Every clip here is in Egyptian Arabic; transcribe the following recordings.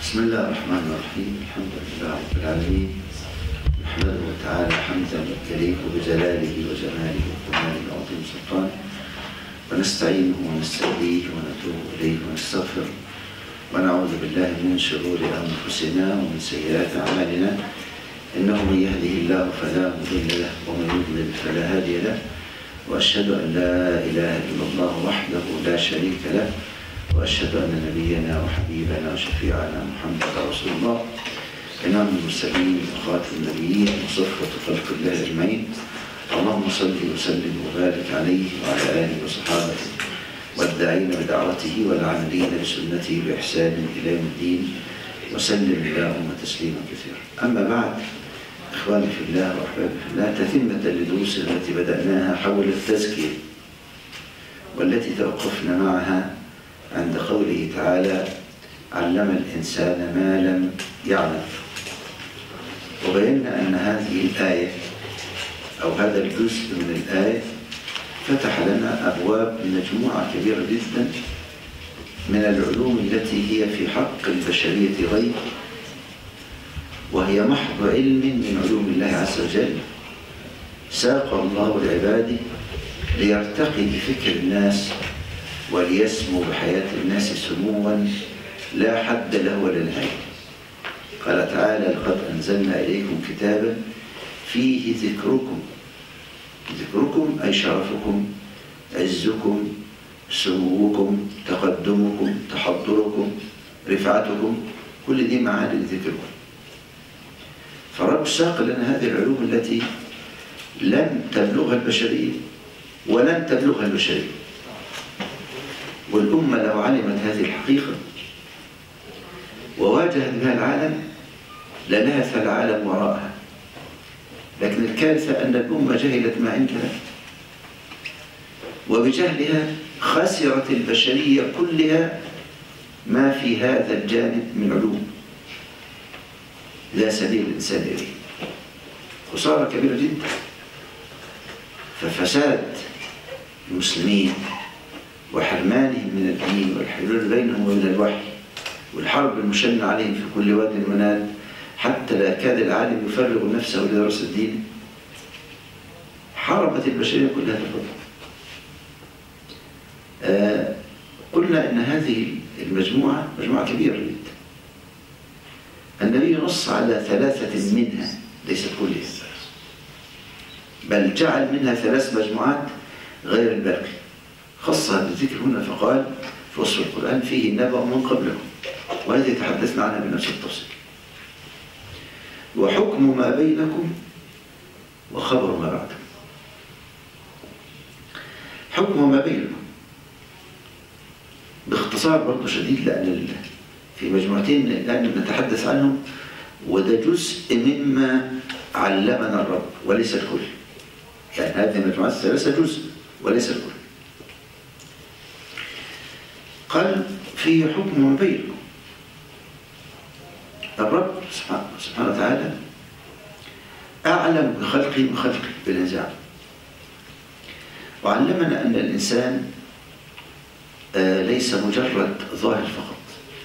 بسم الله الرحمن الرحيم الحمد لله رب العالمين نحمده تعالى حمدا يليق بجلاله وجماله وكماله وعظيم سلطانه ونستعينه ونستهديه ونتوب اليه ونستغفره ونعوذ بالله من شرور انفسنا ومن سيئات اعمالنا انه من يهده الله فلا مضل له ومن يضلل فلا هادي له واشهد ان لا اله الا الله وحده لا شريك له واشهد ان نبينا وحبيبنا وشفيعنا محمد رسول الله امام المرسلين وخاتم النبيين وصفوه خلق الله اجمعين اللهم صل وسلم وبارك عليه وعلى اله وصحابته والداعين بدعوته والعاملين بسنته باحسان الى يوم الدين وسلم اللهم تسليما كثيرا اما بعد اخواني في الله واحبابي في الله تتمه لدروسنا التي بداناها حول التزكيه والتي توقفنا معها عند قوله تعالى علم الإنسان ما لم يعلم وبينا أن هذه الآية أو هذا الجزء من الآية فتح لنا أبواب مجموعة كبيرة جدا من العلوم التي هي في حق البشرية غيب وهي محض علم من علوم الله عز وجل ساق الله لعباده ليرتقي بفكر الناس وليسمو بحياة الناس سموا لا حد له ولا نهاية قال تعالى لقد أنزلنا إليكم كتابا فيه ذكركم ذكركم أي شرفكم عزكم سموكم تقدمكم تحضركم رفعتكم كل دي معاني ذكركم فرب ساق لنا هذه العلوم التي لم تبلغها البشرية ولن تبلغها البشرية والأمة لو علمت هذه الحقيقة وواجهت بها العالم للهث العالم وراءها لكن الكارثة أن الأمة جهلت ما عندها وبجهلها خسرت البشرية كلها ما في هذا الجانب من علوم لا سبيل الإنسان إليه خسارة كبيرة جدا ففساد المسلمين وحرمانهم من الدين والحلول بينهم وبين الوحي والحرب المشنة عليهم في كل واد ونال حتى لا كاد العالم يفرغ نفسه لدراسة الدين حرمت البشرية كلها الفضل آه قلنا أن هذه المجموعة مجموعة كبيرة جدا النبي نص على ثلاثة منها ليست كلها بل جعل منها ثلاث مجموعات غير الباقي خصها بالذكر هنا فقال في وصف القرآن فيه نبأ من قبلهم وهذه تحدثنا عنها بنفس التفصيل وحكم ما بينكم وخبر ما بعدكم حكم ما بينكم باختصار برضه شديد لأن في مجموعتين الآن نتحدث عنهم وده جزء مما علمنا الرب وليس الكل يعني هذه المجموعات الثلاثة جزء وليس الكل قال فيه حكم ما بينكم الرب سبحانه وتعالى أعلم بخلقه من خلقه بالنزاع وعلمنا أن الإنسان ليس مجرد ظاهر فقط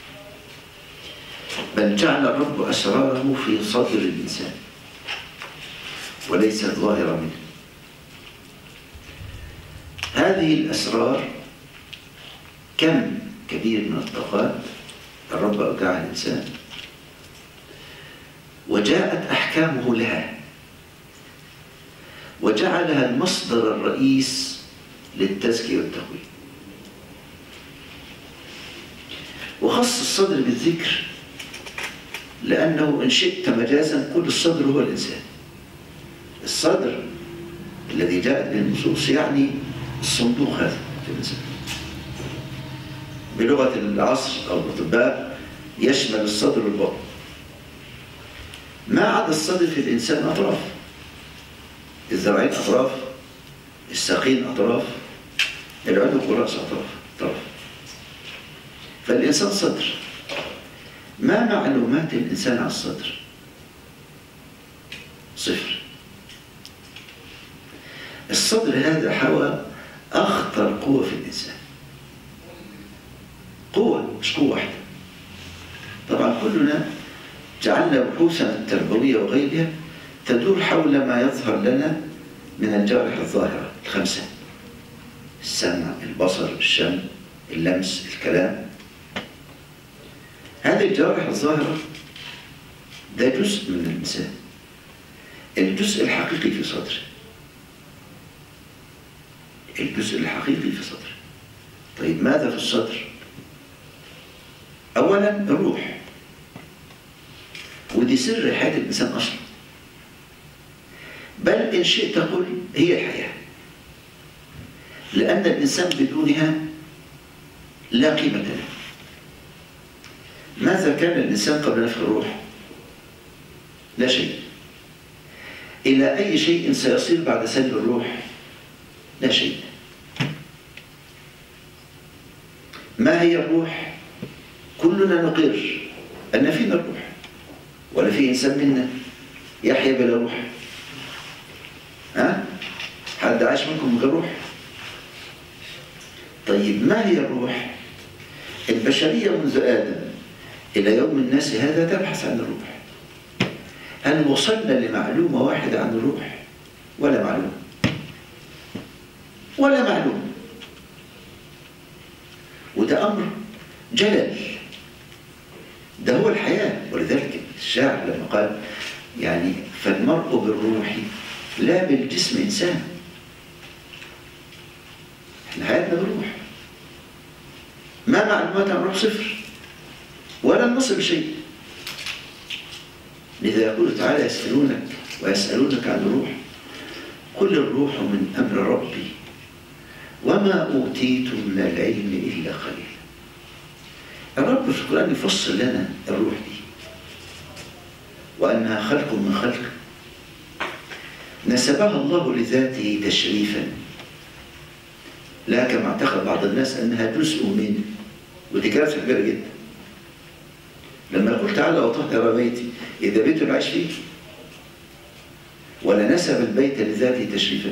بل جعل الرب أسراره في صدر الإنسان وليست ظاهرة منه هذه الأسرار كم كبير من الطاقات الرب أودعها الإنسان وجاءت أحكامه لها وجعلها المصدر الرئيس للتزكية والتقويم وخص الصدر بالذكر لأنه إن شئت مجازا كل الصدر هو الإنسان الصدر الذي جاءت به النصوص يعني الصندوق هذا في الإنسان بلغة العصر أو الأطباء يشمل الصدر والبطن ما عدا الصدر في الإنسان أطراف الذراعين أطراف الساقين أطراف العنق والرأس أطراف طرف فالإنسان صدر ما معلومات الإنسان عن الصدر صفر الصدر هذا حوى أخطر قوة في الإنسان قوة مش قوة واحدة طبعا كلنا جعلنا بحوثنا التربوية وغيرها تدور حول ما يظهر لنا من الجوارح الظاهرة الخمسة السمع البصر الشم اللمس الكلام هذه الجوارح الظاهرة ده جزء من الإنسان الجزء الحقيقي في صدره الجزء الحقيقي في صدره طيب ماذا في الصدر أولا الروح ودي سر حياة الإنسان أصلا بل إن شئت قل هي الحياة لأن الإنسان بدونها لا قيمة له ماذا كان الإنسان قبل نفخ الروح لا شيء إلى أي شيء سيصير بعد سلب الروح لا شيء ما هي الروح كلنا نقر أن فينا الروح ولا في إنسان منا يحيا بلا روح ها حد عاش منكم من غير روح طيب ما هي الروح البشرية منذ آدم إلى يوم الناس هذا تبحث عن الروح هل وصلنا لمعلومة واحدة عن الروح ولا معلومة ولا معلومة وده أمر جلل ده هو الحياة ولذلك الشاعر لما قال يعني فالمرء بالروح لا بالجسم إنسان احنا حياتنا بالروح ما معلومات عن الروح صفر ولا النص بشيء لذا يقول تعالى يسألونك ويسألونك عن الروح قل الروح من أمر ربي وما أوتيتم من العلم إلا قليلا الرب في القرآن يفصل لنا الروح دي وأنها خلق من خلق نسبها الله لذاته تشريفا لا كما اعتقد بعض الناس أنها جزء منه ودي كارثة كبيرة جدا لما يقول تعالى وطهر بيتي إذا بيت العيش فيه ولا نسب البيت لذاته تشريفا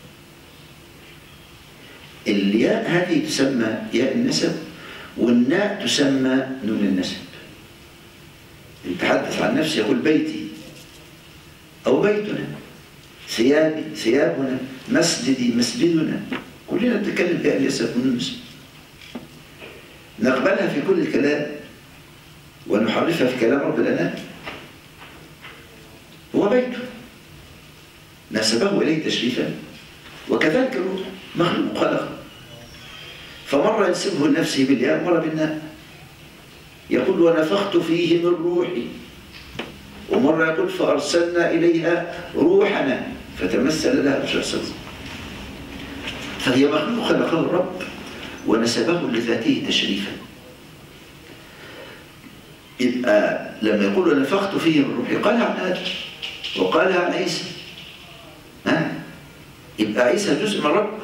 الياء هذه تسمى ياء النسب والناء تسمى نون النسب يتحدث عن نفسه يقول بيتي أو بيتنا ثيابي ثيابنا مسجدي مسجدنا كلنا نتكلم بها اليسر من النسب نقبلها في كل الكلام ونحرفها في كلام رب الأنام هو بيته نسبه إليه تشريفا وكذلك الروح مخلوق خلقه فمرة ينسبه لنفسه بالياء مرة بالناء يقول ونفخت فيه من روحي ومرة يقول فأرسلنا إليها روحنا فتمثل لها بشر صدق فهي مخلوق خلقه الرب ونسبه لذاته تشريفا يبقى لما يقول نفخت فيه من روحي قالها عن آدم وقالها عن عيسى ها يبقى عيسى جزء من الرب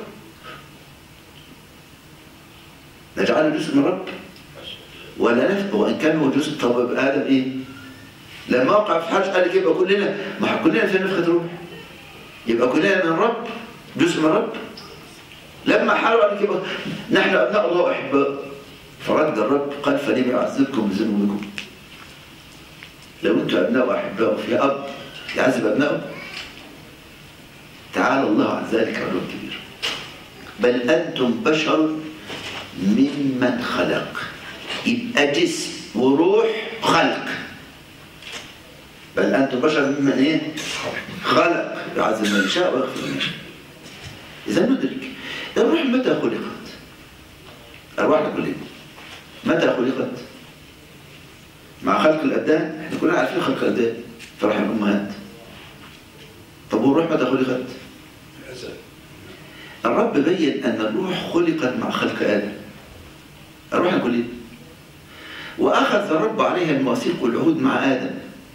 نجعله جزء من الرب ولا نفق وان كان هو جزء طب ادم ايه لما وقع في حاجه قال لك يبقى كلنا ما كلنا في نفخه روح يبقى كلنا من الرب جزء من الرب لما حاروا قال لك يبقى نحن ابناء الله واحباء فرد الرب قال فلم يعذبكم بذنوبكم لو انتم ابناء واحباء وفي اب يعذب ابنائه تعالى الله عن ذلك علوا كبير بل انتم بشر ممن خلق يبقى جسم وروح خلق بل انتم بشر ممن ايه خلق يعذب من يشاء ويغفر من يشاء اذا ندرك الروح متى خلقت ارواحنا كلنا متى خلقت مع خلق الابدان احنا كلنا عارفين خلق الابدان في رحم الامهات طب والروح متى خلقت الرب بين ان الروح خلقت مع خلق ادم الروح كلنا واخذ الرب عليها المواثيق والعهود مع ادم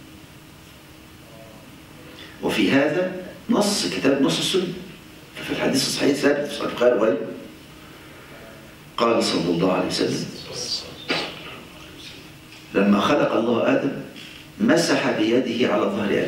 وفي هذا نص كتاب نص السنه في الحديث الصحيح ثابت في صحيح البخاري وغيره قال صلى الله عليه وسلم لما خلق الله آدم مسح بيده على ظهر آدم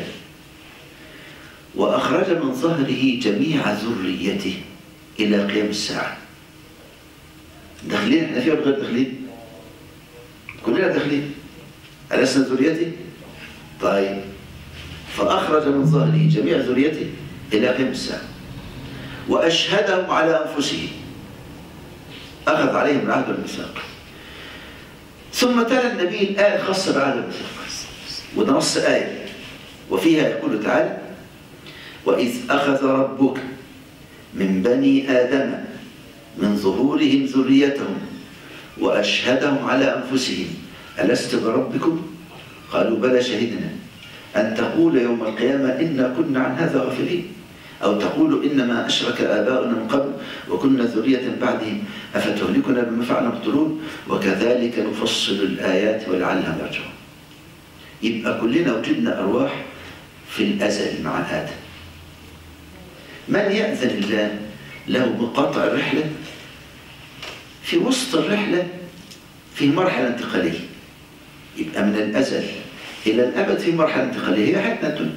وأخرج من ظهره جميع ذريته إلى قيام الساعة داخلين احنا فيها غير داخلين كلنا داخلين ألسنا ذريته؟ طيب فأخرج من ظهره جميع ذريته إلى قيام الساعة وأشهدهم على أنفسهم أخذ عليهم العهد والميثاق ثم تلا النبي الآية الخاصة بعهد الميثاق وده نص آية وفيها يقول تعالى وإذ أخذ ربك من بني آدم من ظهورهم ذريتهم وأشهدهم على أنفسهم ألست بربكم؟ قالوا بلى شهدنا أن تقول يوم القيامة إنا كنا عن هذا غافلين أو تقول إنما أشرك آباؤنا من قبل وكنا ذرية بعدهم أفتهلكنا بما فعلنا مقتلون وكذلك نفصل الآيات ولعلهم يرجعون يبقى كلنا وجدنا أرواح في الأزل مع آدم من يأذن الله له بقطع الرحلة في وسط الرحلة في مرحلة انتقالية يبقى من الأزل إلى الأبد في مرحلة انتقالية هي حياتنا الدنيا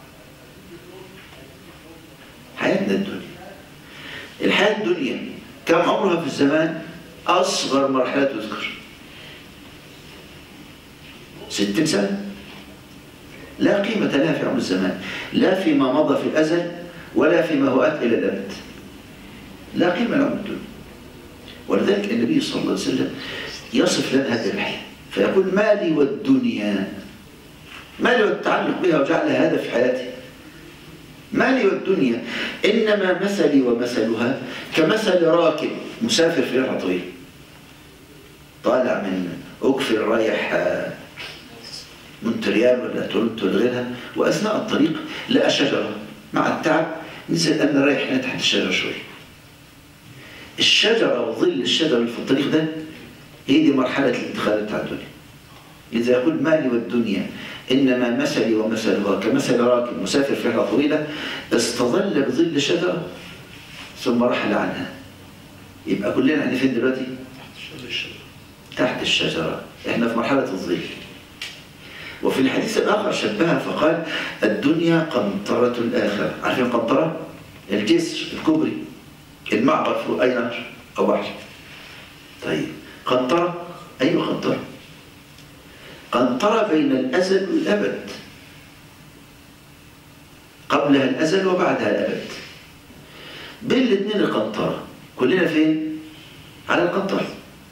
حياتنا الدنيا الحياة الدنيا كم عمرها في الزمان أصغر مرحلة تذكر ستين سنة لا قيمة لها في عمر الزمان لا فيما مضى في الأزل ولا فيما هو آت إلى الأبد لا قيمة لعمر الدنيا ولذلك النبي صلى الله عليه وسلم يصف لنا هذه الرحلة فيقول مالي والدنيا مالي والتعلق بها وجعلها هدف حياتي مالي والدنيا إنما مثلي ومثلها كمثل راكب مسافر في رحلة طويلة طالع من أكفر رايح مونتريال ولا تورنتو ولا غيرها وأثناء الطريق لقى شجرة مع التعب نزل أنا رايح هنا تحت الشجرة شوية الشجرة وظل الشجرة اللي في الطريق ده هي دي مرحلة الانتقال بتاع الدنيا إذا يقول مالي والدنيا إنما مثلي ومثلها كمثل راكب مسافر في رحلة طويلة استظل بظل شجرة ثم رحل عنها يبقى كلنا احنا فين دلوقتي؟ تحت الشجرة احنا في مرحلة الظل وفي الحديث الآخر شبهها فقال الدنيا قنطرة الآخرة عارفين قنطرة؟ الجسر الكوبري المعبر فوق أي نهر أو بحر طيب قنطرة أيوة قنطرة قنطرة بين الأزل والأبد قبلها الأزل وبعدها الأبد بين الاثنين القنطرة كلنا فين؟ على القنطرة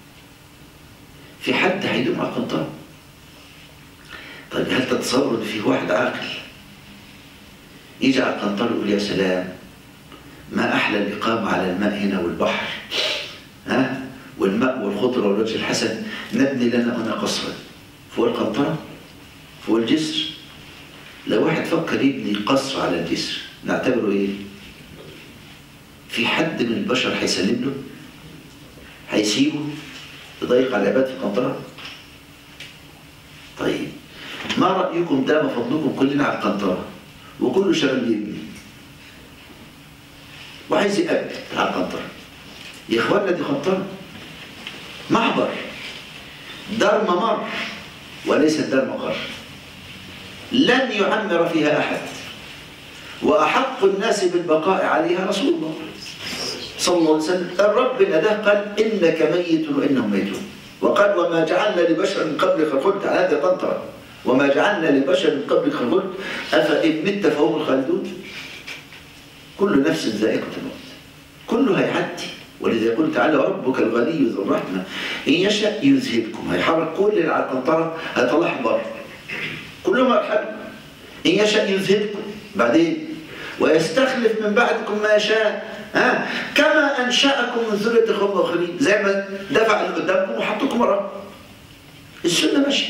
في حد هيدوم على القنطرة طيب هل تتصوروا ان في واحد عاقل يجي على القنطرة يقول يا سلام ما أحلى الإقامة على الماء هنا والبحر ها والماء والخضرة والوجه الحسن نبني لنا هنا قصرا فوق القنطرة فوق الجسر لو واحد فكر يبني قصر على الجسر نعتبره ايه؟ في حد من البشر هيسلم له؟ هيسيبه يضيق على العباد في القنطرة؟ طيب ما رأيكم دام فضلكم كلنا على القنطرة وكله شغال يبني وعايز يقابل على القنطرة يا اخوانا دي قنطرة محبر دار ممر وليست دار مقر لن يعمر فيها أحد وأحق الناس بالبقاء عليها رسول الله صلى الله عليه وسلم الرب ناداه قال إنك ميت وإنهم ميتون وقال وما جعلنا لبشر من قبلك الخلد على هذه قنطرة وما جعلنا لبشر من قبلك الخلد أفإن مت فهم الخالدون كل نفس ذائقة الموت كله هيعدي ولذا يقول تعالى ربك الغني ذو الرحمة إن يشاء يذهبكم هيحرك كل اللي على القنطرة هيطلعهم بره كلهم هيرحلوا إن يشاء يذهبكم بعدين ويستخلف من بعدكم ما يشاء ها كما أنشأكم من ذرية قوم آخرين زي ما دفع اللي قدامكم وحطكم وراه السنة ماشية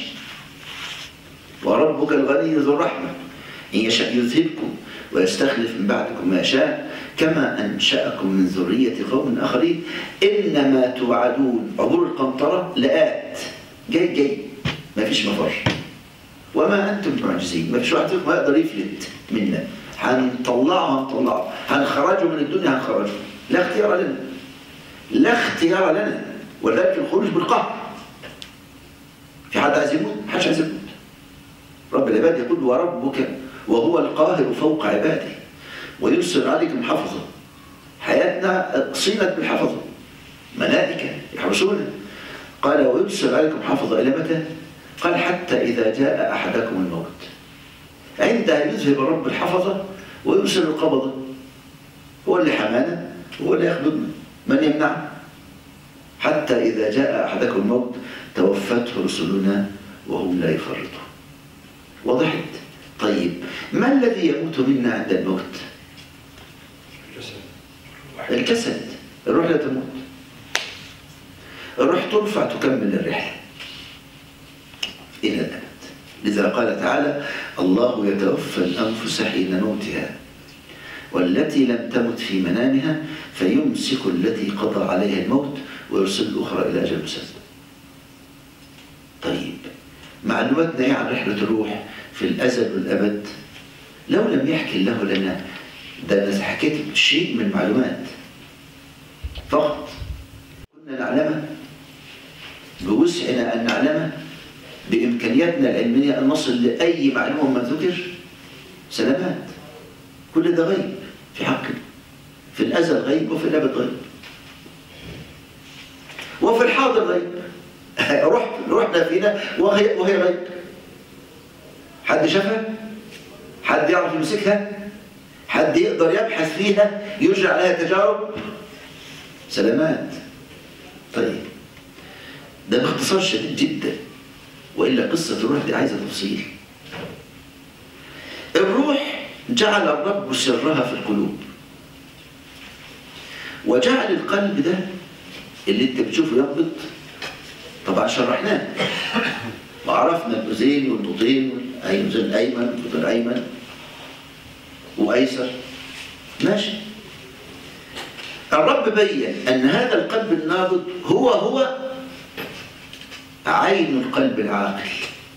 وربك الغني ذو الرحمة إن يشاء يذهبكم ويستخلف من بعدكم ما يشاء كما أنشأكم من ذرية قوم آخرين إنما توعدون عبور القنطرة لآت جاي جاي ما فيش مفر وما أنتم معجزين ما فيش واحد فيكم يقدر يفلت منا هنطلعه هنطلعه هنخرجه من الدنيا هنخرجه لا اختيار لنا لا اختيار لنا ولذلك الخروج بالقهر في حد عايز يموت؟ محدش عايز يموت رب العباد يقول وربك وهو القاهر فوق عباده ويرسل عليكم حفظه حياتنا صينت بالحفظه ملائكة يحرسون قال ويرسل عليكم حفظه إلى متى؟ قال حتى إذا جاء أحدكم الموت عندها يذهب الرب الحفظة ويرسل القبضة هو اللي حمانا هو اللي يخدمنا من يمنع حتى إذا جاء أحدكم الموت توفته رسلنا وهم لا يفرطون وضحت طيب ما الذي يموت منا عند الموت الجسد الروح لا تموت الروح ترفع تكمل الرحلة إلى الأبد لذا قال تعالى الله يتوفى الأنفس حين موتها والتي لم تمت في منامها فيمسك التي قضى عليها الموت ويرسل الأخرى إلى أجل مسمى طيب معلوماتنا ايه عن رحلة الروح في الأزل والأبد لو لم يحكي الله لنا ده أنا حكيت شيء من المعلومات فقط كنا نعلمها بوسعنا أن نعلمها بإمكانياتنا العلمية أن نصل لأي معلومة ما ذكر سلامات كل ده غيب في حقنا في الأزل غيب وفي الأبد غيب وفي الحاضر غيب روح روحنا فينا وهي وهي غيب حد شافها؟ حد يعرف يمسكها؟ حد يقدر يبحث فيها يرجع لها تجارب؟ سلامات طيب ده باختصار شديد جدا والا قصه الروح دي عايزه تفصيل الروح جعل الرب سرها في القلوب وجعل القلب ده اللي انت بتشوفه ينبض طبعا شرحناه وعرفنا الاذين والنطين والاذن الايمن والاذن الايمن وايسر ماشي الرب بين ان هذا القلب النابض هو هو عين القلب العاقل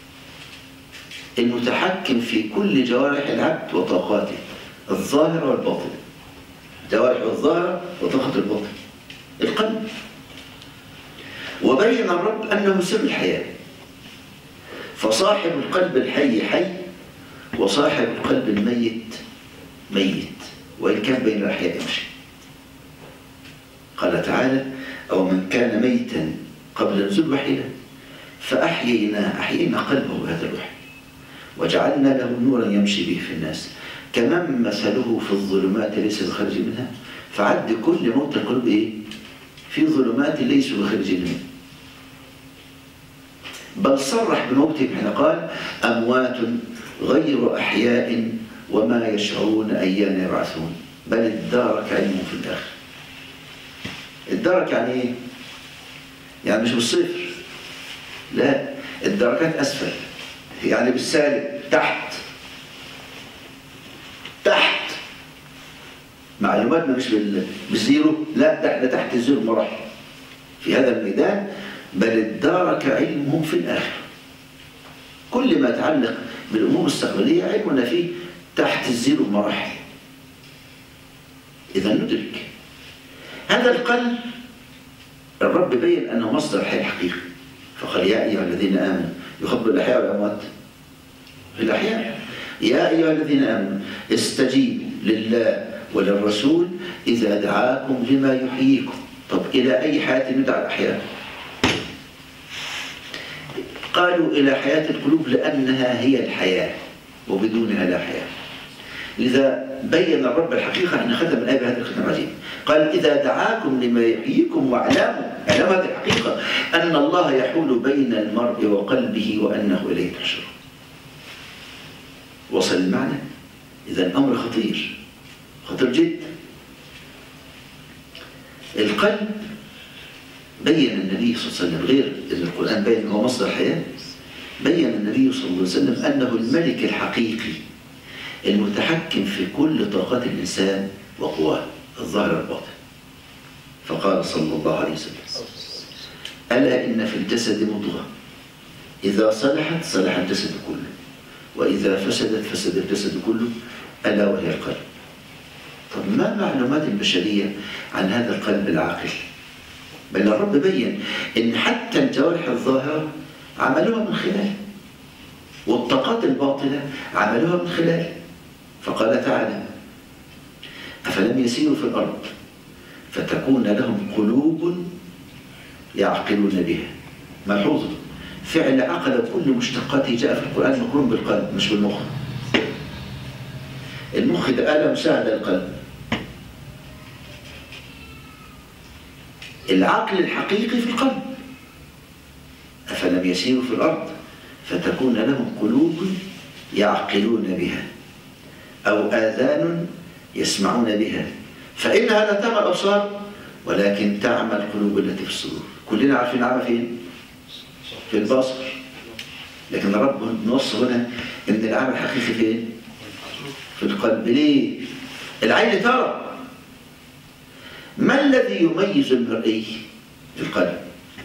المتحكم في كل جوارح العبد وطاقاته الظاهرة والباطنة جوارح الظاهرة وطاقة الباطن القلب وبين الرب أنه سر الحياة فصاحب القلب الحي حي وصاحب القلب الميت ميت وإن كان بين الأحياء يمشي قال تعالى أو من كان ميتا قبل نزول وحيدا فأحيينا أحيينا قلبه بهذا الوحي وجعلنا له نورا يمشي به في الناس كمن مثله في الظلمات ليس بخارج منها فعد كل موت القلوب ايه في ظلمات ليسوا بخارج منها بل صرح بموتهم حين قال اموات غير احياء وما يشعرون ايان يبعثون بل ادارك علمهم في الاخر ادارك يعني ايه يعني مش بالصفر لا الدرجات اسفل يعني بالسالب تحت تحت معلوماتنا مش بالزيرو لا ده احنا تحت الزيرو مراحل في هذا الميدان بل ادارك علمهم في الاخره كل ما يتعلق بالامور المستقبليه علمنا فيه تحت الزيرو مراحل اذا ندرك هذا القلب الرب بين انه مصدر الحياه الحقيقي فقال يا ايها الذين امنوا يخبر الاحياء والاموات في الاحياء يا ايها الذين امنوا استجيبوا لله وللرسول اذا دعاكم لما يحييكم طب الى اي حياه ندعى الاحياء قالوا الى حياه القلوب لانها هي الحياه وبدونها لا حياه لذا بين الرب الحقيقة أن ختم الآية بهذا الختم العجيب قال إذا دعاكم لما يحييكم واعلموا اعلموا هذه الحقيقة أن الله يحول بين المرء وقلبه وأنه إليه تحشرون وصل المعنى إذا الأمر خطير خطير جدا القلب بين النبي صلى الله عليه وسلم غير أن القرآن بين هو مصدر الحياة بين النبي صلى الله عليه وسلم أنه الملك الحقيقي المتحكم في كل طاقات الإنسان وقواه الظاهر والباطن فقال صلى الله عليه وسلم ألا إن في الجسد مضغة إذا صلحت صلح الجسد كله وإذا فسدت فسد الجسد كله ألا وهي القلب طب ما معلومات البشرية عن هذا القلب العاقل بل الرب بين إن حتى الجوارح الظاهرة عملوها من خلاله والطاقات الباطنة عملوها من خلاله فقال تعالى أفلم يسيروا في الأرض فتكون لهم قلوب يعقلون بها ملحوظة فعل عقل كل مشتقاته جاء في القرآن مقرون بالقلب مش بالمخ المخ ده آلة مساعدة للقلب العقل الحقيقي في القلب أفلم يسيروا في الأرض فتكون لهم قلوب يعقلون بها أو آذان يسمعون بها فإنها لا تعمى الأبصار ولكن تعمى القلوب التي في الصدور كلنا عارفين عمى فين؟ في البصر لكن الرب نص هنا ان العمى الحقيقي فين؟ في القلب ليه؟ العين ترى ما الذي يميز المرئي في القلب؟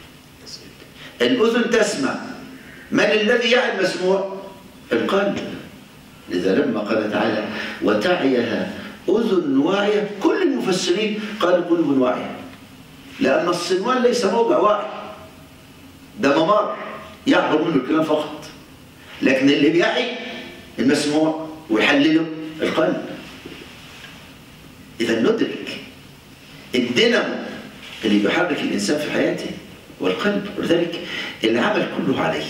الأذن تسمع من الذي يعي المسموع؟ القلب لذا لما قال تعالى وتعيها أذن واعية كل المفسرين قالوا قلوب واعية لأن الصنوان ليس موضع واعي ده ممر يعبر منه الكلام فقط لكن اللي بيعي المسموع ويحلله القلب إذا ندرك الدينامو اللي بيحرك الإنسان في حياته والقلب ولذلك العمل كله عليه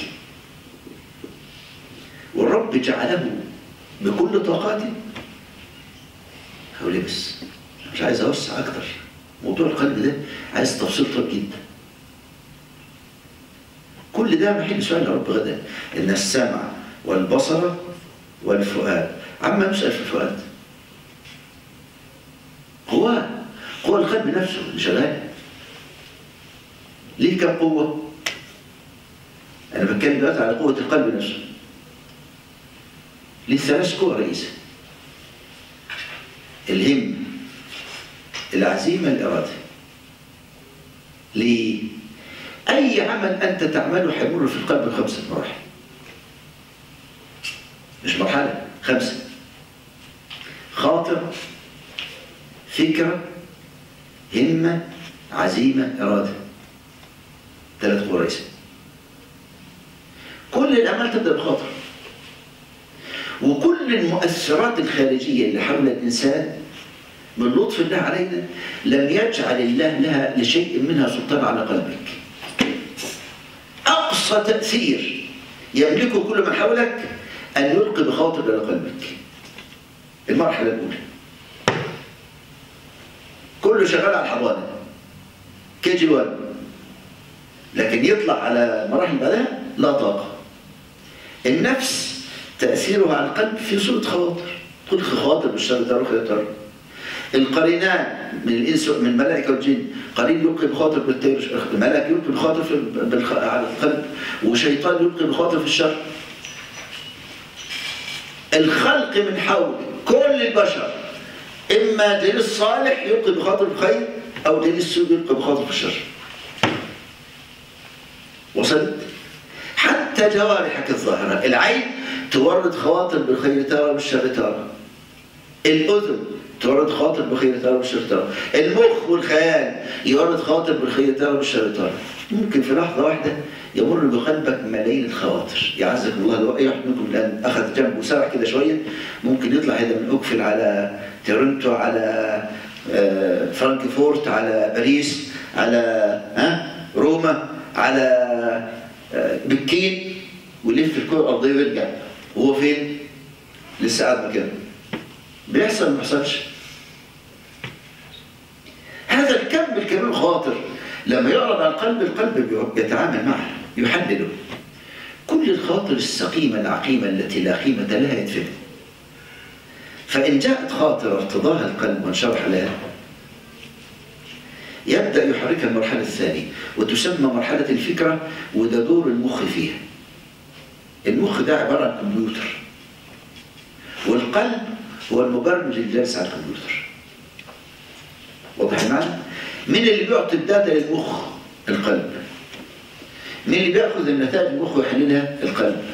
والرب جعله بكل طاقاته هقول بس مش عايز اوسع اكتر موضوع القلب ده عايز تفصيل طيب جدا كل ده محل سؤال رب غدا ان السمع والبصر والفؤاد عما نسال في الفؤاد قوة قوة القلب نفسه اللي شغال ليه كم قوة؟ أنا بتكلم دلوقتي على قوة القلب نفسه ليه ثلاث قوى رئيسة الهم العزيمة الإرادة ليه؟ أي عمل أنت تعمله حيمر في القلب خمسة مراحل مش مرحلة خمسة خاطر فكرة همة عزيمة إرادة ثلاث قوى رئيسة كل الأعمال تبدأ بخاطر وكل المؤثرات الخارجية اللي حول الإنسان من لطف الله علينا لم يجعل الله لها لشيء منها سلطان على قلبك أقصى تأثير يملكه كل من حولك أن يلقي بخاطر إلى قلبك المرحلة الأولى كله شغال على الحضانة كي جي 1 لكن يطلع على مراحل بعدها لا طاقة النفس تأثيرها على القلب في صورة خواطر كل خواطر بالشر تروح تروح القرينان من الانس من الملائكه والجن قرين يلقي بخاطر بالتير الملك يلقي بخاطر في بالخ... على القلب وشيطان يلقي بخاطر في الشر الخلق من حول كل البشر اما دليل الصالح يلقي بخاطر الخير او دليل السوء يلقي بخاطر في الشر وصلت حتى جوارحك الظاهره العين تورد خواطر بالخير ترى وبالشر ترى الاذن تورد خاطر بخير ترى وبالشر ترى المخ والخيال يورد خاطر بالخير ترى وبالشر ترى ممكن في لحظه واحده يمر بقلبك ملايين الخواطر يعزك الله لو اي واحد منكم الان اخذ جنبه وسرح كده شويه ممكن يطلع هذا من اقفل على تورنتو على فرانكفورت على باريس على ها روما على بكين ويلف الكره الارضيه ويرجع وهو فين؟ لسه قاعد مكانه بيحصل ما بيحصلش هذا الكم الكبير الخاطر لما يعرض على القلب القلب يتعامل معه يحلله كل الخاطر السقيمة العقيمة التي لا قيمة لها يدفن فإن جاءت خاطر ارتضاها القلب وانشرح لها يبدأ يحركها المرحلة الثانية وتسمى مرحلة الفكرة وده دور المخ فيها المخ ده عبارة عن كمبيوتر والقلب هو المبرمج اللي جالس على الكمبيوتر واضح المعنى؟ مين اللي بيعطي الداتا للمخ؟ القلب مين اللي بياخذ النتائج المخ ويحللها؟ القلب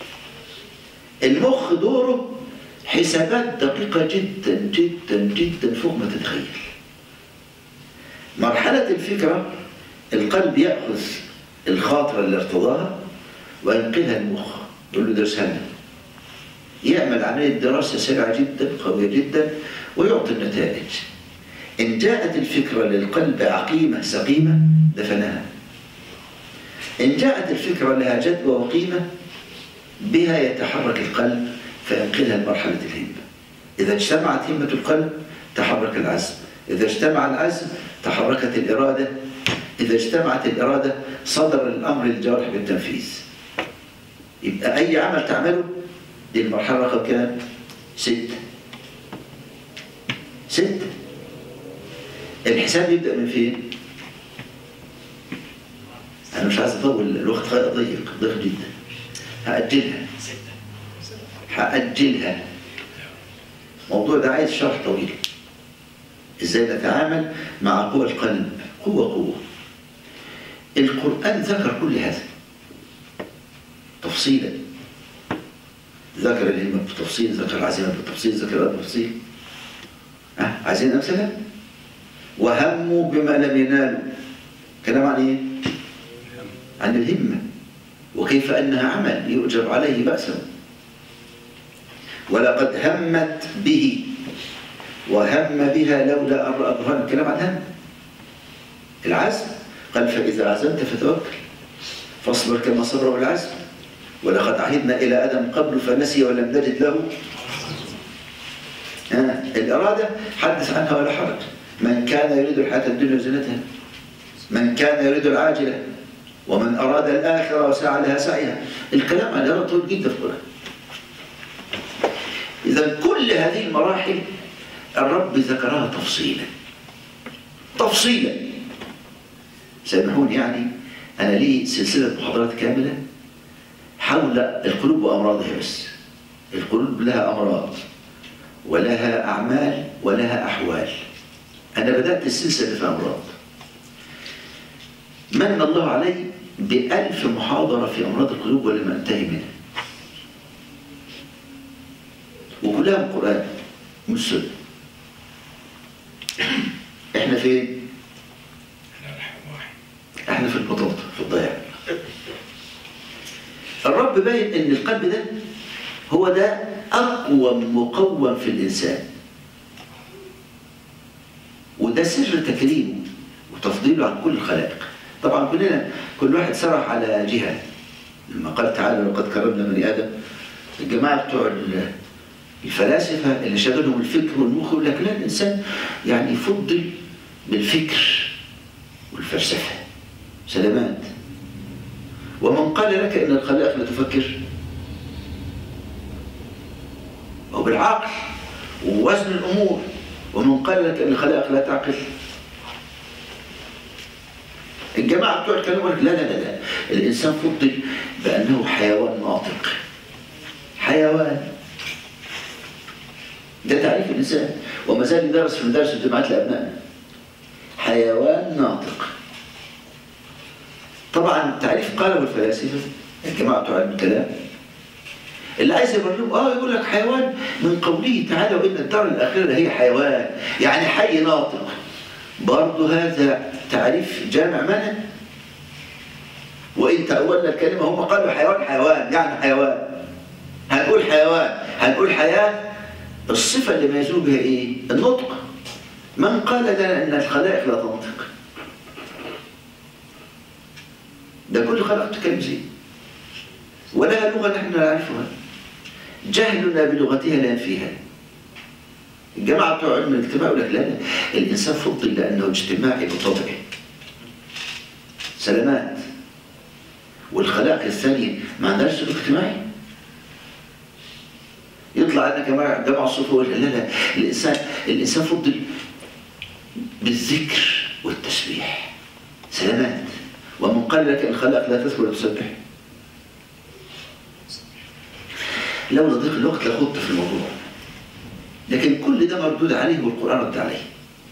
المخ دوره حسابات دقيقة جدا جدا جدا فوق ما تتخيل مرحلة الفكرة القلب يأخذ الخاطرة اللي ارتضاها وينقلها المخ يقول له درسها لنا يعمل عملية دراسة سريعة جدا قوية جدا ويعطي النتائج إن جاءت الفكرة للقلب عقيمة سقيمة دفنها إن جاءت الفكرة لها جدوى وقيمة بها يتحرك القلب فينقلها لمرحلة الهمة إذا اجتمعت همة القلب تحرك العزم إذا اجتمع العزم تحركت الإرادة إذا اجتمعت الإرادة صدر الأمر للجوارح بالتنفيذ يبقى أي عمل تعمله دي المرحلة رقم كام؟ ستة ستة الحساب يبدأ من فين؟ أنا مش عايز أطول الوقت ضيق ضيق جدا هأجلها هأجلها الموضوع ده عايز شرح طويل ازاي نتعامل مع قوى القلب قوة قوة القرآن ذكر كل هذا تفصيلا ذكر الهمة بالتفصيل ذكر العزيمة بالتفصيل ذكر الأرض بالتفصيل أه؟ عايزين أمثلة وهموا بما لم ينالوا كلام عن إيه؟ عن الهمة وكيف أنها عمل يؤجر عليه بأسا ولقد همت به وهم بها لولا أن رأى برهان الكلام عن هم العزم قال فإذا عزمت فتوكل فاصبر كما صبر العزم ولقد عهدنا إلى آدم قبل فنسي ولم نجد له آه. الإرادة حدث عنها ولا حرج من كان يريد الحياة الدنيا وزينتها من كان يريد العاجلة ومن أراد الآخرة وسعى لها سعيها الكلام عن الإرادة طويل جدا في القرآن إذا كل هذه المراحل الرب ذكرها تفصيلا تفصيلا سامحوني يعني أنا لي سلسلة محاضرات كاملة حول القلوب وأمراضها بس القلوب لها أمراض ولها أعمال ولها أحوال أنا بدأت السلسلة في أمراض من الله علي بألف محاضرة في أمراض القلوب ولم أنتهي منها وكلها من القرآن مش سنة احنا فين؟ احنا في البطاطا في الضياع الرب باين ان القلب ده هو ده اقوى مقوم في الانسان وده سر تكريمه وتفضيله عن كل الخلائق طبعا كلنا كل واحد سرح على جهه لما قال تعالى لقد كرمنا بني ادم الجماعه بتوع الفلاسفه اللي شغلهم الفكر والمخ يقول لك لا الانسان يعني يفضل بالفكر والفلسفه سلامات ومن قال لك ان الخلائق لا تفكر او بالعقل ووزن الامور ومن قال لك ان الخلائق لا تعقل الجماعه بتوع الكلام يقول لك لا لا لا لا الانسان فضل بانه حيوان ناطق حيوان ده تعريف الانسان وما زال يدرس في مدارس الجامعات لابنائنا حيوان ناطق طبعا تعريف قاله الفلاسفه الجماعه بتوع علم الكلام اللي عايز يبرره اه يقول لك حيوان من قوله تعالى وان الدار الاخره هي حيوان يعني حي ناطق برضه هذا تعريف جامع منع وان تاولنا الكلمه هم قالوا حيوان حيوان يعني حيوان هنقول حيوان هنقول حياه الصفه اللي ميزوه بها ايه؟ النطق من قال لنا ان الخلائق لا تنطق ده كل خلق تتكلم زي ولها لغه نحن نعرفها جهلنا بلغتها لا ينفيها الجماعه بتوع علم الاجتماع يقول لك لا لا الانسان فضل لانه اجتماعي بطبعه سلامات والخلائق الثانيه ما عندهاش سلوك اجتماعي يطلع لنا جماعه جماعه الصوفيه يقول لا لا الانسان الانسان فضل بالذكر والتسبيح سلامات ومن قال لك الخلائق لا تذكر ولا تسبح لولا ضيق الوقت لخضت في الموضوع لكن كل ده مردود عليه والقرآن رد عليه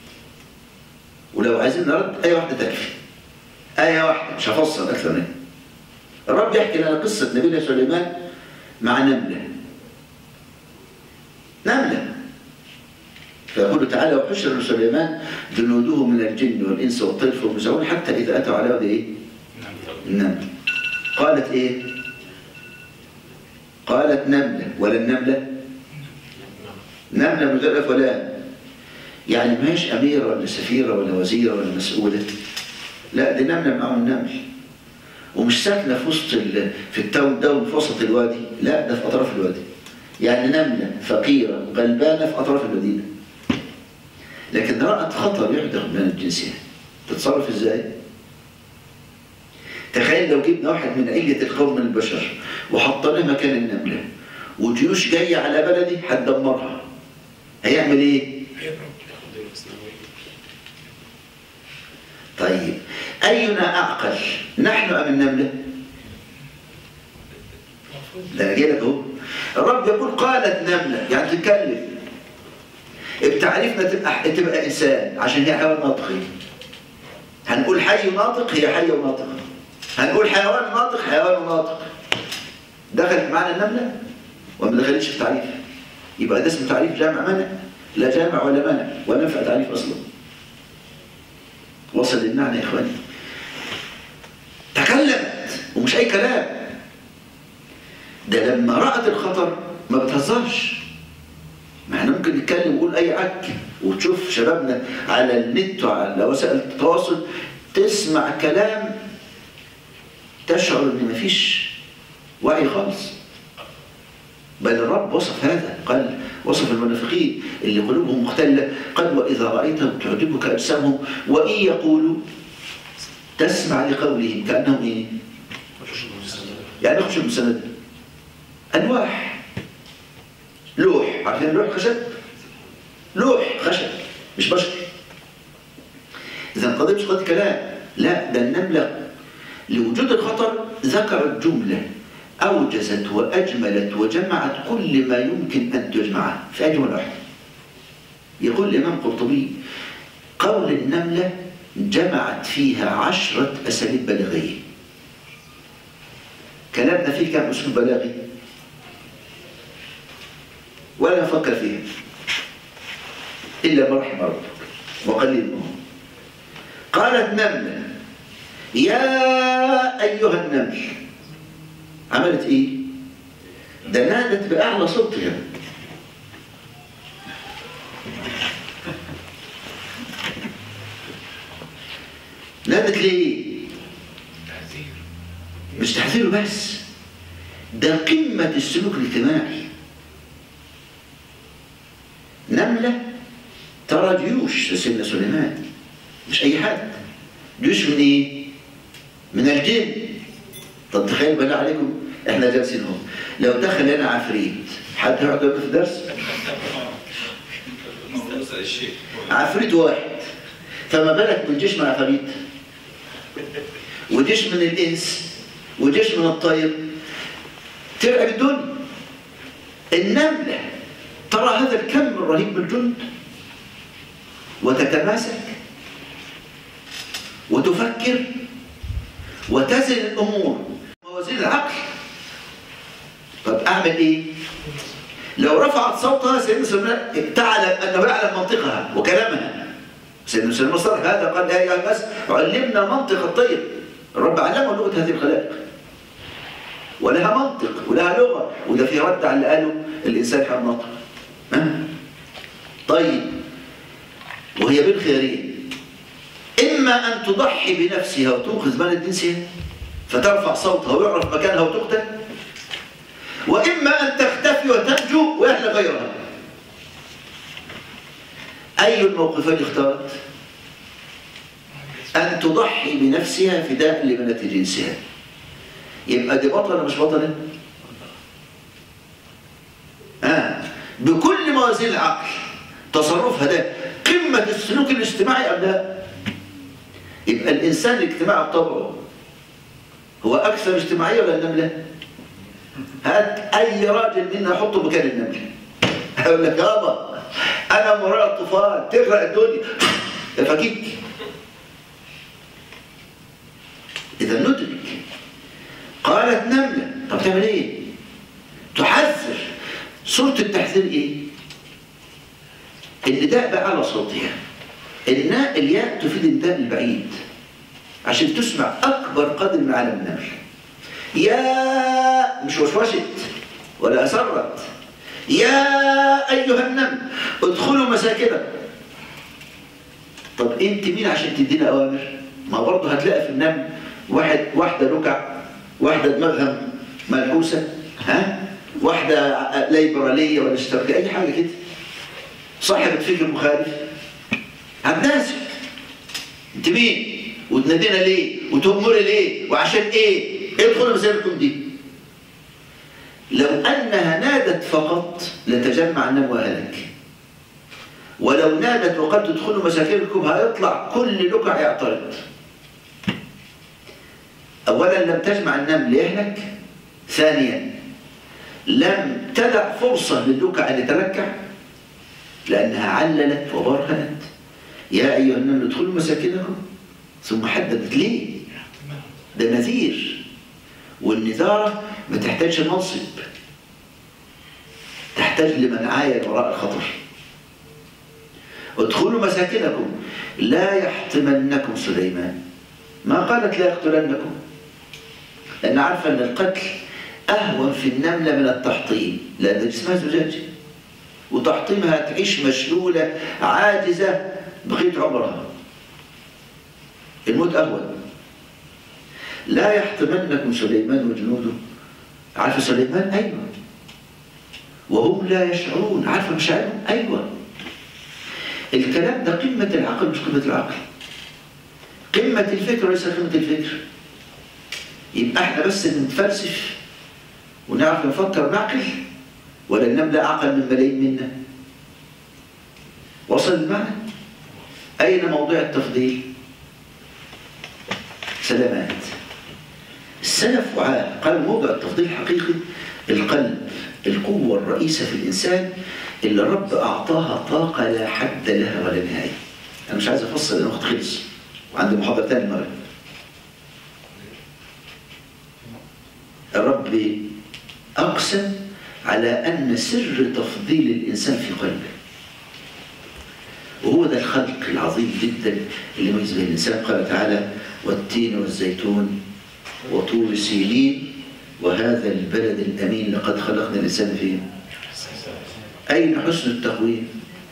ولو عايزين نرد آية واحدة تكفي آية واحدة مش هفصل أكثر منها الرب يحكي لنا قصة نبينا سليمان مع نملة نملة فيقول تعالى وحشر سليمان جنوده من الجن والإنس والطير فهم حتى إذا أتوا على وادي إيه؟ النمل قالت إيه؟ قالت نملة ولا النملة نملة مزرف ولا يعني ما هيش أميرة ولا سفيرة ولا وزيرة ولا مسؤولة لا دي نملة معاهم النمل ومش ساكنه في وسط ال- في التون ده وفي وسط الوادي لا ده في اطراف الوادي يعني نمله فقيره غلبانه في اطراف المدينه لكن رأت خطر يحدث من الجنسية تتصرف ازاي؟ تخيل لو جبنا واحد من علة القوم من البشر وحطيناه مكان النملة وجيوش جاية على بلدي هتدمرها هيعمل ايه؟ طيب أينا أعقل نحن أم النملة؟ ده أنا جاي لك أهو الرب يقول قالت نملة يعني تتكلم بتعريفنا تبقى تبقى إنسان عشان هي حيوان ناطق هنقول حي ناطق هي حية وناطقة هنقول حيوان ناطق حيوان ناطق دخلت معنا النملة وما دخلتش في تعريف يبقى ده اسمه تعريف جامع مانع لا جامع ولا مانع ولا ينفع تعريف أصلا وصل المعنى يا إخواني تكلمت ومش أي كلام ده لما رأت الخطر ما بتهزرش ما احنا ممكن نتكلم ونقول أي عك وتشوف شبابنا على النت وعلى وسائل التواصل تسمع كلام تشعر ان مفيش وعي خالص بل الرب وصف هذا قال وصف المنافقين اللي قلوبهم مختلة قال وإذا رأيتهم تعجبك أجسامهم وإن يقولوا تسمع لقولهم كأنهم إيه؟ يعني خشب مسند ألواح لوح عارفين لوح خشب؟ لوح خشب مش بشر إذا القضية مش قضية كلام لا ده النملة لوجود الخطر ذكرت جملة أوجزت وأجملت وجمعت كل ما يمكن أن تجمعه في أجمل واحدة يقول الإمام قرطبي قول النملة جمعت فيها عشرة أساليب بلاغية كلامنا فيه كم أسلوب بلاغي ولا نفكر فيها إلا ما رحم ربك وقليل منهم قالت نملة يا أيها النمل عملت إيه؟ ده نادت بأعلى صوتها نادت ليه؟ مش تحذيره بس ده قمة السلوك الاجتماعي نملة ترى جيوش لسيدنا سليمان مش أي حد جيوش من إيه؟ من الجن طب تخيل بالله عليكم احنا جالسين اهو لو دخل هنا عفريت حد هيقعد يقول في الدرس عفريت واحد فما بالك من جيش من عفاريت وجيش من الانس وجيش من الطير ترعب الدنيا النمله ترى هذا الكم الرهيب من الجند وتتماسك وتفكر وتزن الامور موازين العقل طب اعمل ايه لو رفعت صوتها سيدنا سليمان تعلم انه يعلم منطقها وكلامها سيدنا سليمان صرح هذا قال يا ايها الناس علمنا منطق الطير الرب علمه لغه هذه الخلائق ولها منطق ولها لغه وده في رد على اللي قاله الانسان حال ناطق طيب وهي بالخيارين إما أن تضحي بنفسها وتنقذ من جنسها فترفع صوتها ويعرف مكانها وتقتل وإما أن تختفي وتنجو ويهلك غيرها أي الموقفين اختارت؟ أن تضحي بنفسها فداء لبنات جنسها يبقى دي بطلة مش بطلة؟ آه. بكل موازين العقل تصرفها ده قمة السلوك الاجتماعي أم لا؟ يبقى الإنسان الاجتماعي بطبعه هو أكثر اجتماعية ولا النملة؟ هات أي راجل منا حطه مكان النملة هقول لك يابا أنا مراء الطوفان تغرق الدنيا فكيك إذا ندرك قالت نملة طب تعمل إيه؟ تحذر صورة التحذير إيه؟ النداء بأعلى صوتها الناء الياء تفيد النداء البعيد عشان تسمع أكبر قدر من عالم النمل يا مش وشوشت ولا أسرت يا أيها النمل ادخلوا مساكنكم طب أنت مين عشان تدينا أوامر؟ ما برضه هتلاقي في النمل واحد واحدة ركع واحدة دماغها ملكوسة ها واحدة ليبرالية ولا اشتراكية أي حاجة كده صاحبة فكر مخالف هتناسب انت مين وتنادينا ليه وتأمري ليه وعشان ايه ادخلوا مسيرتكم دي لو انها نادت فقط لتجمع النم وهلك ولو نادت وقد تدخلوا مساكنكم هيطلع كل لكع يعترض اولا لم تجمع النمل ليهلك ثانيا لم تدع فرصه للكع ان يتلكع لانها عللت وبرهنت يا ايها النمل ادخلوا مساكنكم ثم حددت ليه ده نذير والنذاره ما تحتاجش منصب تحتاج لمن عاين وراء الخطر ادخلوا مساكنكم لا يحطمنكم سليمان ما قالت لا يقتلنكم لأن عارفة أن القتل أهون في النملة من التحطيم لأن جسمها زجاجي وتحطيمها تعيش مشلولة عاجزة بقية عمرها الموت أهون لا يحطمنكم سليمان وجنوده عارفة سليمان أيوة وهم لا يشعرون عارفة مشاعرهم أيوة الكلام ده قمة العقل مش قمة العقل قمة الفكر وليس قمة الفكر يبقى احنا بس نتفلسف ونعرف نفكر نعقل ولا النملة أعقل من ملايين منا وصل المعنى أين موضوع التفضيل سلامات السلف وعاء قال موضع التفضيل حقيقي القلب القوة الرئيسة في الإنسان اللي الرب أعطاها طاقة لا حد لها ولا نهاية أنا مش عايز أفصل لأن الوقت خلص وعندي محاضرة تاني المغرب الرب أقسم على أن سر تفضيل الإنسان في قلبه وهو ده الخلق العظيم جدا اللي يميز به الإنسان قال تعالى والتين والزيتون وطور سينين وهذا البلد الأمين لقد خلقنا الإنسان فيه أين حسن التقويم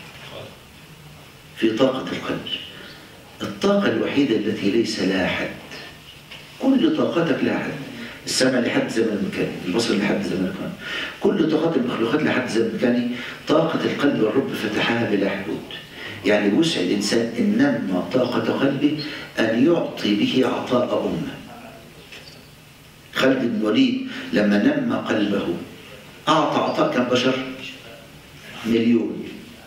في طاقة القلب الطاقة الوحيدة التي ليس لها حد كل طاقتك لها حد السمع لحد زمن مكاني البصر لحد زمن مكاني كل طاقات المخلوقات لحد زمن مكاني طاقة القلب والرب فتحها بلا حدود يعني وسع الإنسان إن نمى طاقة قلبه أن يعطي به عطاء أمه خالد بن الوليد لما نمى قلبه أعطى عطاء كم بشر مليون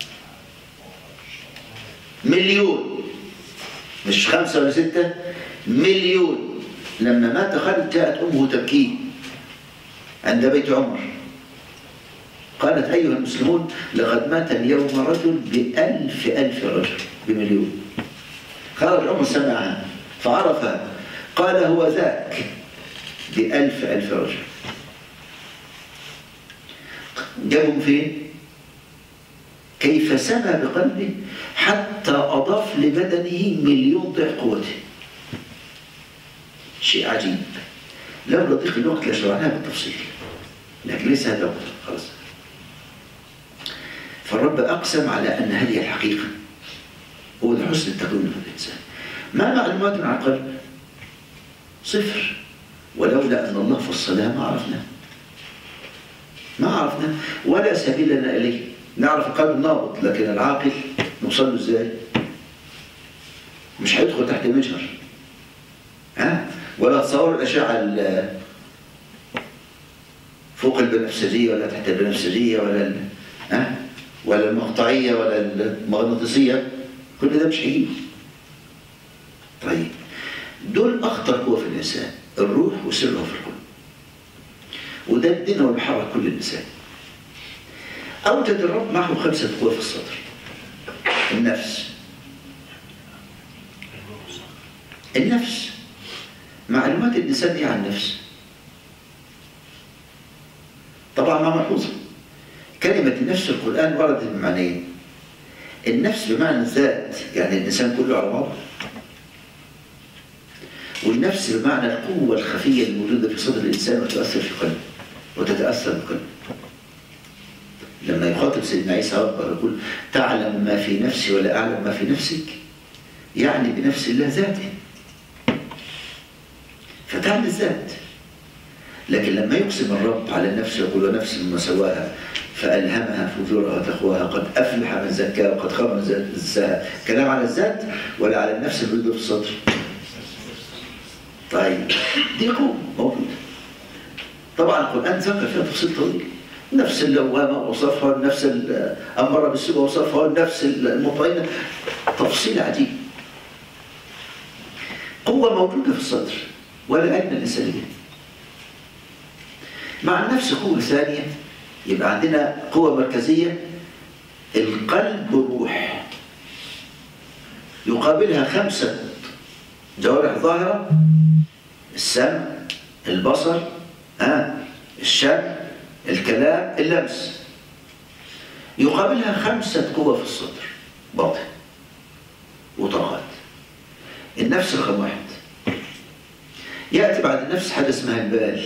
مليون مش خمسة ولا ستة مليون لما مات خالد جاءت أمه تبكيه عند بيت عمر قالت أيها المسلمون لقد مات اليوم رجل بألف ألف رجل بمليون خرج عمر سمعها فعرفها قال هو ذاك بألف ألف رجل جابهم فين؟ كيف سمى بقلبه حتى أضاف لبدنه مليون ضعف قوته شيء عجيب لولا ضيق الوقت لشرعناها بالتفصيل لكن ليس هذا وقت خلاص فالرب أقسم على أن هذه الحقيقة هو ده حسن التكوين في الإنسان ما معلوماتنا عن القلب صفر ولولا أن الله فصلها ما عرفنا ما عرفنا ولا سبيل لنا إليه نعرف القلب النابض لكن العاقل نوصل له ازاي مش هيدخل تحت مجهر ها ولا تصور الأشعة فوق البنفسجية ولا تحت البنفسجية ولا ال... ها ولا المقطعية ولا المغناطيسية كل ده مش هيجي طيب دول أخطر قوة في الإنسان الروح وسرها في القلب وده الدين اللي بيحرك كل الإنسان أوجد الرب معه خمسة قوى في الصدر النفس النفس معلومات الإنسان إيه عن النفس طبعا ما ملحوظة كلمة النفس في القرآن وردت بمعنيين النفس بمعنى الذات يعني الإنسان كله على بعضه والنفس بمعنى القوة الخفية الموجودة في صدر الإنسان وتؤثر في قلبه وتتأثر بقلبه لما يخاطب سيدنا عيسى ربه يقول تعلم ما في نفسي ولا أعلم ما في نفسك يعني بنفس الله ذاته عن الذات لكن لما يقسم الرب على النفس يقول ونفس مما سواها فألهمها فجورها وتقواها قد أفلح من زكاها وقد خاب من زكاها كلام على الذات ولا على النفس اللي في الصدر طيب دي قوة موجودة طبعا القرآن ذكر فيها تفصيل طويل نفس اللوامة وصفها النفس الأمارة بالسوء وصفها النفس المطمئنة تفصيل عجيب قوة موجودة في الصدر ولا أدنى الإنسانية مع النفس قوة ثانية يبقى عندنا قوة مركزية القلب والروح يقابلها خمسة جوارح ظاهرة السمع البصر ها الشم الكلام اللمس يقابلها خمسة قوة في الصدر باطن وطاقات النفس رقم واحد يأتي بعد النفس حاجة اسمها البال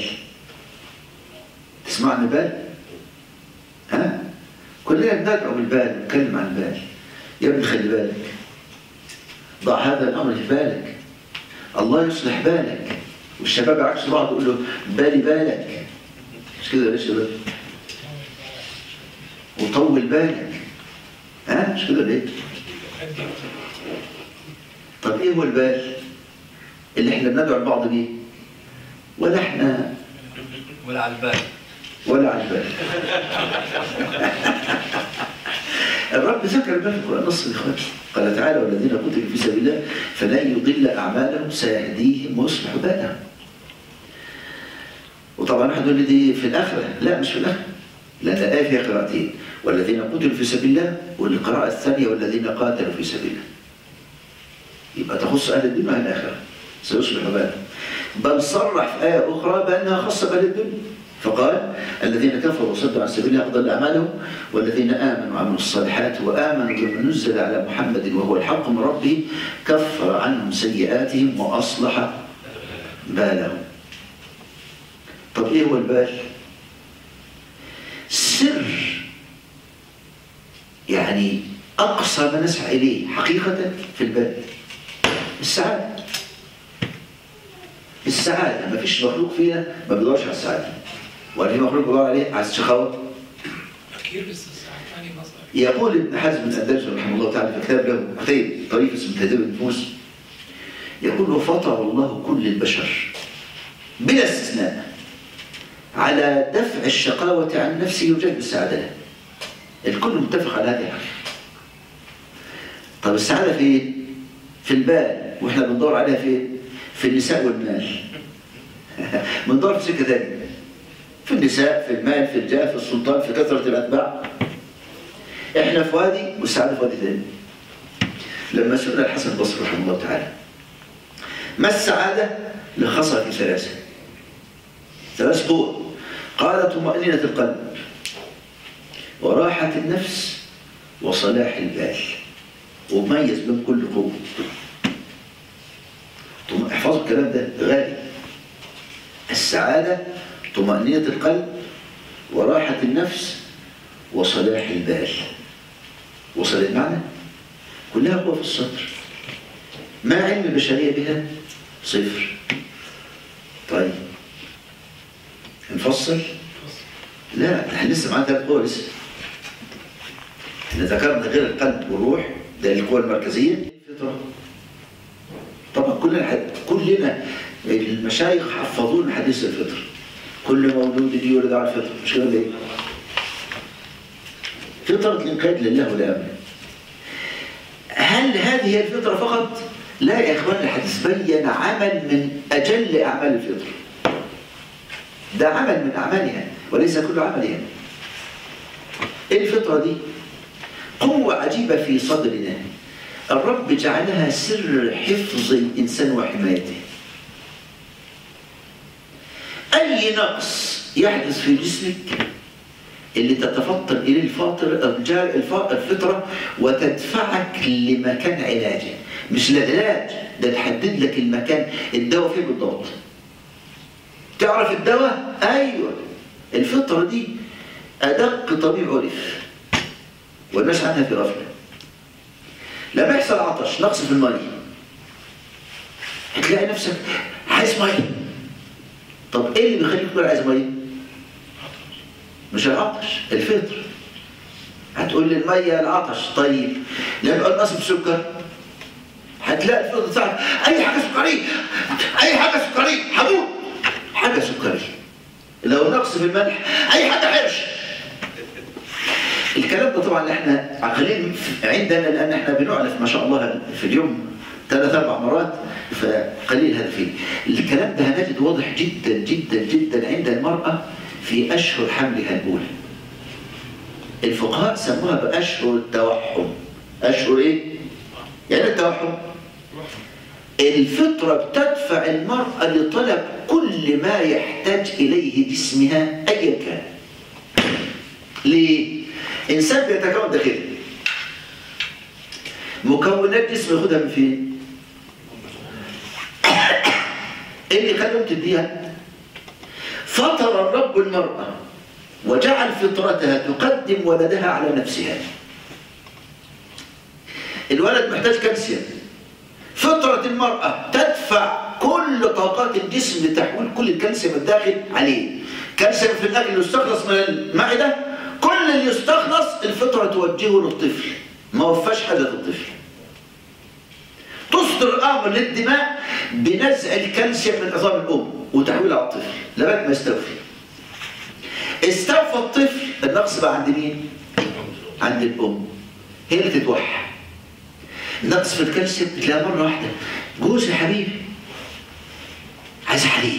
تسمع عن البال؟ ها؟ كلنا بندعو بالبال نتكلم عن البال يا ابني خلي بالك ضع هذا الأمر في بالك الله يصلح بالك والشباب عكس بعض يقول له بالي بالك مش كده يا شباب وطول بالك ها مش كده ليه طب ايه هو البال اللي احنا بندعو البعض بيه ولا احنا ولا على البال ولا على البال الرب ذكر البال في القرآن نص الإخوان قال تعالى والذين قتلوا في سبيل الله فلن يضل أعمالهم سيهديهم ويصلح بالهم وطبعا واحد يقول لي دي في الآخرة لا مش في الآخرة لأن الآية فيها قراءتين والذين قتلوا في سبيل الله والقراءة الثانية والذين قاتلوا في سبيل الله يبقى تخص أهل الدنيا وأهل الآخرة سيصلح بالهم بل صرح في آية أخرى بأنها خاصة بأهل الدنيا فقال الذين كفروا وصدوا عن سبيل الله أضل أعمالهم والذين آمنوا وعملوا الصالحات وآمنوا بما نزل على محمد وهو الحق من ربه كفر عنهم سيئاتهم وأصلح بالهم طب إيه هو البال؟ سر يعني أقصى ما نسعى إليه حقيقة في البال السعادة السعادة ما فيش مخلوق فينا ما بيدورش على السعادة ولا في مخلوق بيدور عليه على الشقاوة أكيد بس الساعة ثاني مصدر يقول ابن حزم الأندلسي رحمه الله تعالى في كتاب له كتاب طريق اسمه تهذيب النفوس يقول وفطر الله كل البشر بلا استثناء على دفع الشقاوة عن نفسه وجلب السعادة له الكل متفق على هذه الحقيقة طب السعادة فين؟ في البال واحنا بندور عليها فين؟ في النساء والمال بندور في سكة ثانية في النساء في المال في الجاه في السلطان في كثرة الأتباع احنا في وادي والسعادة في وادي ثاني لما سئل الحسن البصري رحمه الله تعالى ما السعادة لخصها في ثلاثة ثلاث قوة قال طمأنينة القلب وراحة النفس وصلاح البال وميز بين كل قوة طم- احفظوا الكلام ده غالي السعادة طمأنينة القلب وراحة النفس وصلاح البال وصل المعنى كلها قوة في الصدر ما علم البشرية بها صفر طيب نفصل لا احنا لسه معانا ثلاث قوى لسه احنا ذكرنا غير القلب والروح ده القوى المركزية الفطرة طبعا كلنا حد كلنا المشايخ حفظونا حديث الفطر كل مولود يولد على الفطر مش كده ليه؟ فطرة الانقياد لله والامر هل هذه هي الفطرة فقط؟ لا يا اخوان الحديث بين عمل من اجل اعمال الفطر ده عمل من اعمالها وليس كل عملها ايه الفطرة دي؟ قوة عجيبة في صدرنا الرب جعلها سر حفظ الإنسان وحمايته أي نقص يحدث في جسمك اللي تتفطر إليه الفاطر الجار- الف- الفطرة وتدفعك لمكان علاجه مش العلاج ده تحدد لك المكان الدواء فين بالضبط تعرف الدواء أيوة الفطرة دي أدق طبيب عرف والناس عنها في غفلة لما يحصل عطش نقص في المية هتلاقي نفسك عايز مية طب ايه اللي بيخليك تقول عايز ميه مش العطش الفطر هتقول لي الميه العطش طيب لما يبقى ناقص بسكر هتلاقي الفطر بتاعك اي حاجه سكريه اي حاجه سكريه هموت حاجه سكريه لو نقص في الملح اي حاجه حرش الكلام ده طبعا احنا عقلين عندنا لان احنا بنعلف ما شاء الله في اليوم ثلاث اربع مرات فقليل هذا فيه الكلام ده هنجد واضح جدا جدا جدا عند المراه في اشهر حملها الاولى الفقهاء سموها باشهر التوحم اشهر ايه يعني التوحم الفطرة بتدفع المرأة لطلب كل ما يحتاج إليه جسمها أيا كان ليه؟ إنسان بيتكون داخلي مكونات جسمه ياخدها من فين؟ إيه اللي خلهم تديها؟ فطر الرب المرأة وجعل فطرتها تقدم ولدها على نفسها الولد محتاج كالسيوم فطرة المرأة تدفع كل طاقات الجسم لتحويل كل الكالسيوم الداخل عليه كالسيوم في الأكل يستخلص من المعدة كل اللي يستخلص الفطرة توجهه للطفل ما وفاش حاجة للطفل تصدر أمر للدماء بنزع الكالسيوم من عظام الأم وتحويله على الطفل لغاية ما يستوفي استوفى الطفل النقص بقى عند مين؟ عند الأم هي اللي تتوحد نقص في الكالسيوم بتلاقيها مرة واحدة جوز يا حبيبي عايز حليب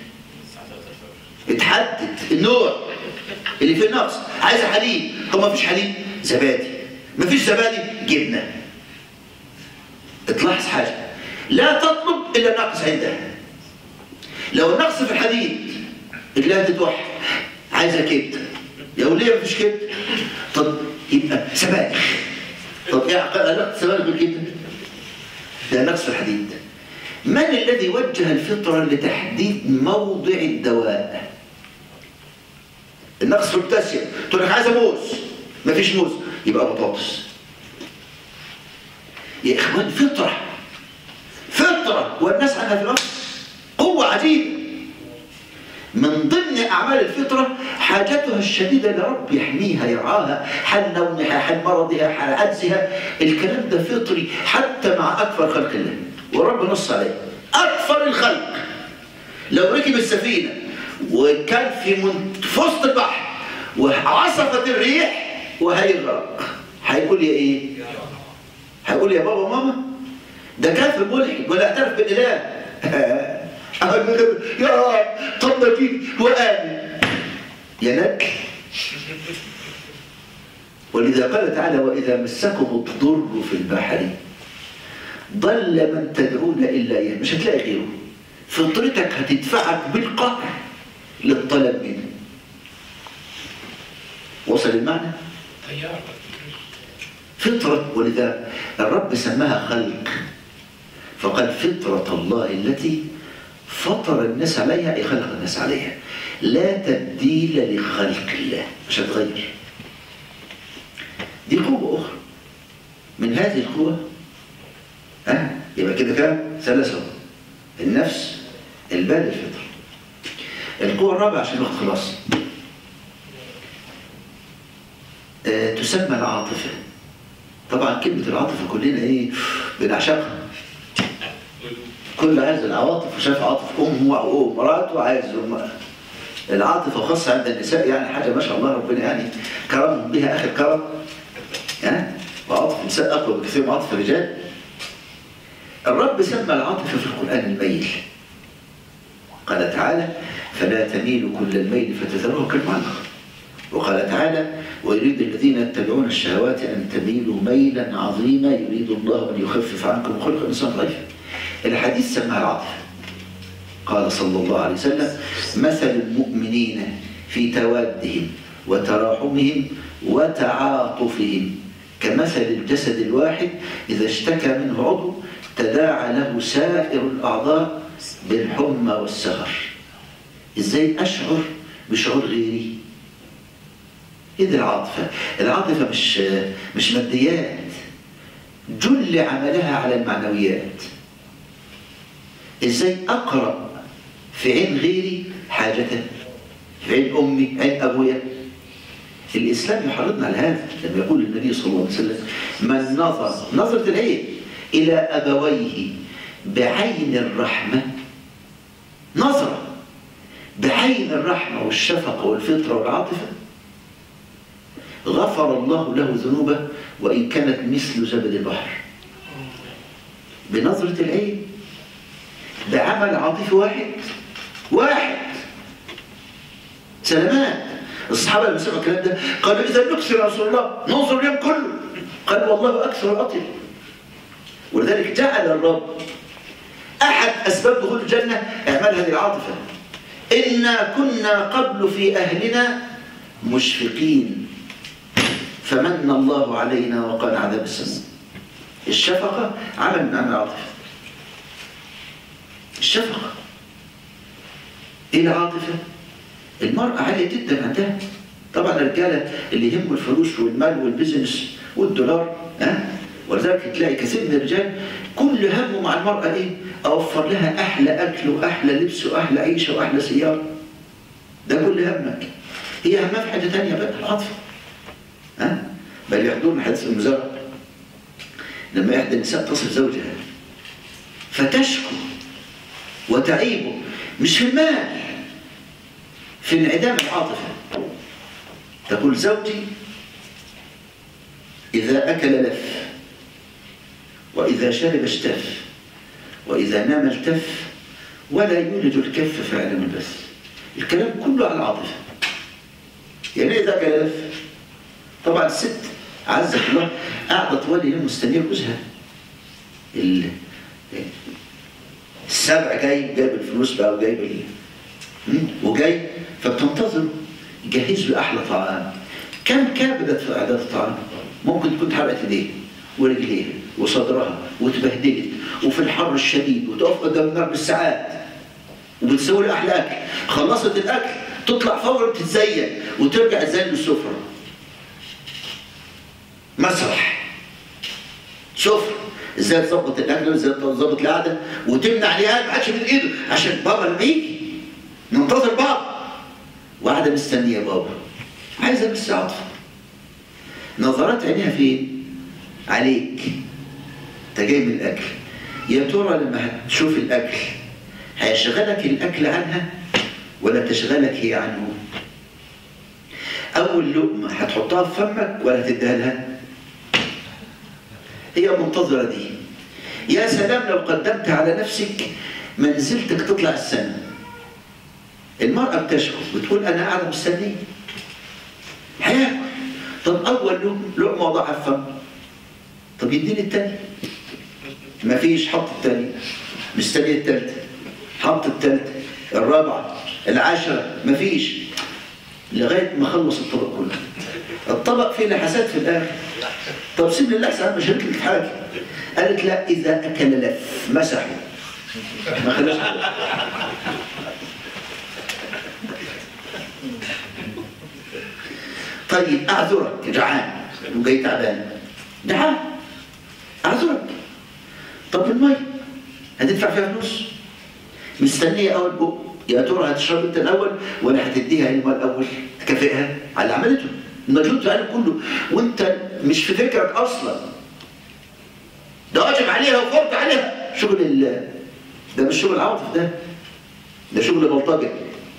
اتحدد النوع اللي فيه نقص عايز حليب طب ما فيش حليب زبادي ما فيش زبادي جبنة تلاحظ حاجة لا تطلب إلا نقص عندها لو النقص في الحديد تلاقيها تتوحد عايزة كبدة يا وليه ما فيش كبدة طب يبقى سبانخ طب ايه علاقه السبانخ بالكبده؟ ده نقص في الحديد من الذي وجه الفطره لتحديد موضع الدواء؟ النقص في البوتاسيوم تقول لك عايزه موز مفيش موز يبقى بطاطس يا اخوان فطره فطره والناس عنها في الارض قوه عجيبه من ضمن أعمال الفطرة حاجتها الشديدة لرب يحميها يرعاها حال نومها حال مرضها حال عجزها الكلام ده فطري حتى مع أكثر خلق الله ورب نص عليه أكثر الخلق لو ركب السفينة وكان في من- في وسط البحر وعصفت الريح وهيغرق هيقول يا ايه؟ هيقول يا بابا ماما ده كافر ملحد ولا اعترف بالاله يا رب طب نجيب وآمن يا نك ولذا قال تعالى وإذا مسكم الضر في البحر ضل من تدعون إلا إياه مش هتلاقي غيره فطرتك هتدفعك بالقهر للطلب منه وصل المعنى؟ طيار فطرة ولذا الرب سماها خلق فقال فطرة الله التي فطر الناس عليها أي خلق الناس عليها لا تبديل لخلق الله مش هتغير دي قوة أخرى من هذه القوة ها يبقى كده كام ثلاثة النفس البال الفطر القوة الرابعة عشان الوقت خلاص آه، تسمى العاطفة طبعا كلمة العاطفة كلنا ايه بنعشقها كل عايز العواطف وشاف عاطف امه او مراته وعايز أم- العاطفة خاصة عند النساء يعني حاجة ما شاء الله ربنا يعني كرمهم بها آخر كرم يعني وعاطف النساء أقوى بكثير من عاطف الرجال الرب سمى العاطفة في القرآن الميل قال تعالى فلا تميلوا كل الميل فتذروه كالمعلقة وقال تعالى ويريد الذين يتبعون الشهوات أن تميلوا ميلا عظيما يريد الله أن يخفف عنكم خلق الإنسان ضعيفا الحديث سمى العاطفة قال صلى الله عليه وسلم مثل المؤمنين في توادهم وتراحمهم وتعاطفهم كمثل الجسد الواحد إذا اشتكى منه عضو تداعى له سائر الأعضاء بالحمى والسهر إزاي أشعر بشعور غيري إيه دي العاطفة العاطفة مش مش ماديات جل عملها على المعنويات ازاي اقرا في عين غيري حاجته في عين أمي عين أبويا الإسلام يحرضنا على هذا لما يقول النبي صلى الله عليه وسلم من نظر نظرة العين إلى أبويه بعين الرحمة نظرة بعين الرحمة والشفقة والفطرة والعاطفة غفر الله له ذنوبه وإن كانت مثل زبد البحر بنظرة العين بعمل عاطفي واحد واحد سلامات الصحابة لما سمعوا الكلام ده قالوا إذا نكثر يا رسول الله ننظر اليوم كله قال والله أكثر أطل ولذلك جعل الرب أحد أسباب دخول الجنة إعمال هذه العاطفة إنا كنا قبل في أهلنا مشفقين فمن الله علينا وقال عذاب السماء الشفقة عمل من أعمال العاطفة الشفقة إيه العاطفة؟ المرأة عالية جدا عندها طبعا الرجالة اللي يهموا الفلوس والمال والبزنس والدولار ها ولذلك تلاقي كثير من الرجال كل همه مع المرأة ايه؟ اوفر لها احلى اكل واحلى لبس واحلى عيشة واحلى سيارة ده كل همك هي همها في حاجة تانية بقى العاطفة ها بل يحضرنا حديث المزارع لما إحدى النساء تصل زوجها فتشكو وتعيبه مش في المال في انعدام العاطفة تقول زوجي إذا أكل لف وإذا شرب اشتف وإذا نام التف ولا يولد الكف في عالم البث الكلام كله على العاطفة يعني إذا أكل لف طبعا الست عزك الله قاعدة طوال الليل مستنية جوزها ال- السبع جاي جايب الفلوس بقى وجايب ال... مم؟ وجاي فبتنتظر جهز له احلى طعام كم كبدت في اعداد الطعام ممكن تكون اتحرقت ايديها ورجليها وصدرها واتبهدلت وفي الحر الشديد وتقف قدام النار بالساعات وبتسوي له احلى اكل خلصت الاكل تطلع فورا تتزين وترجع تزين السفره مسرح سفره ازاي تظبط الاكل وازاي تظبط القعده وتمنع عليها ما حدش من ايده عشان بابا لما يجي ننتظر بابا وقاعده مستنيه بابا عايزه بس عاطفه نظرات عينيها فين؟ عليك انت جاي من الاكل يا ترى لما هتشوف الاكل هيشغلك الاكل عنها ولا تشغلك هي عنه؟ اول لقمه هتحطها في فمك ولا هتديها لها؟ هي منتظرة دي يا سلام لو قدمت على نفسك منزلتك تطلع السنة المرأة بتشكو بتقول أنا قاعدة مستنية هياكل طب أول لقمة لقمة وضعها في فم طب يديني التاني مفيش حط التاني مستنية التالتة حط التالتة الرابعة العاشرة مفيش لغاية ما خلص الطبق كله الطبق فيه لحسات في الآخر طب سيب لله احسن مش هنطلق في حاجه قالت لا اذا اكل لف مسحه ما خلاش طيب اعذرك جعان وجاي تعبان جعان اعذرك طب المي هتدفع فيها فلوس مستنيه اول بق يا ترى هتشرب انت الاول ولا هتديها الماء الاول تكافئها على اللي عملته المجهود في العالم كله وانت مش في فكرك اصلا ده واجب عليها وفرض عليها شغل ال ده مش شغل عاطف ده ده شغل بلطجه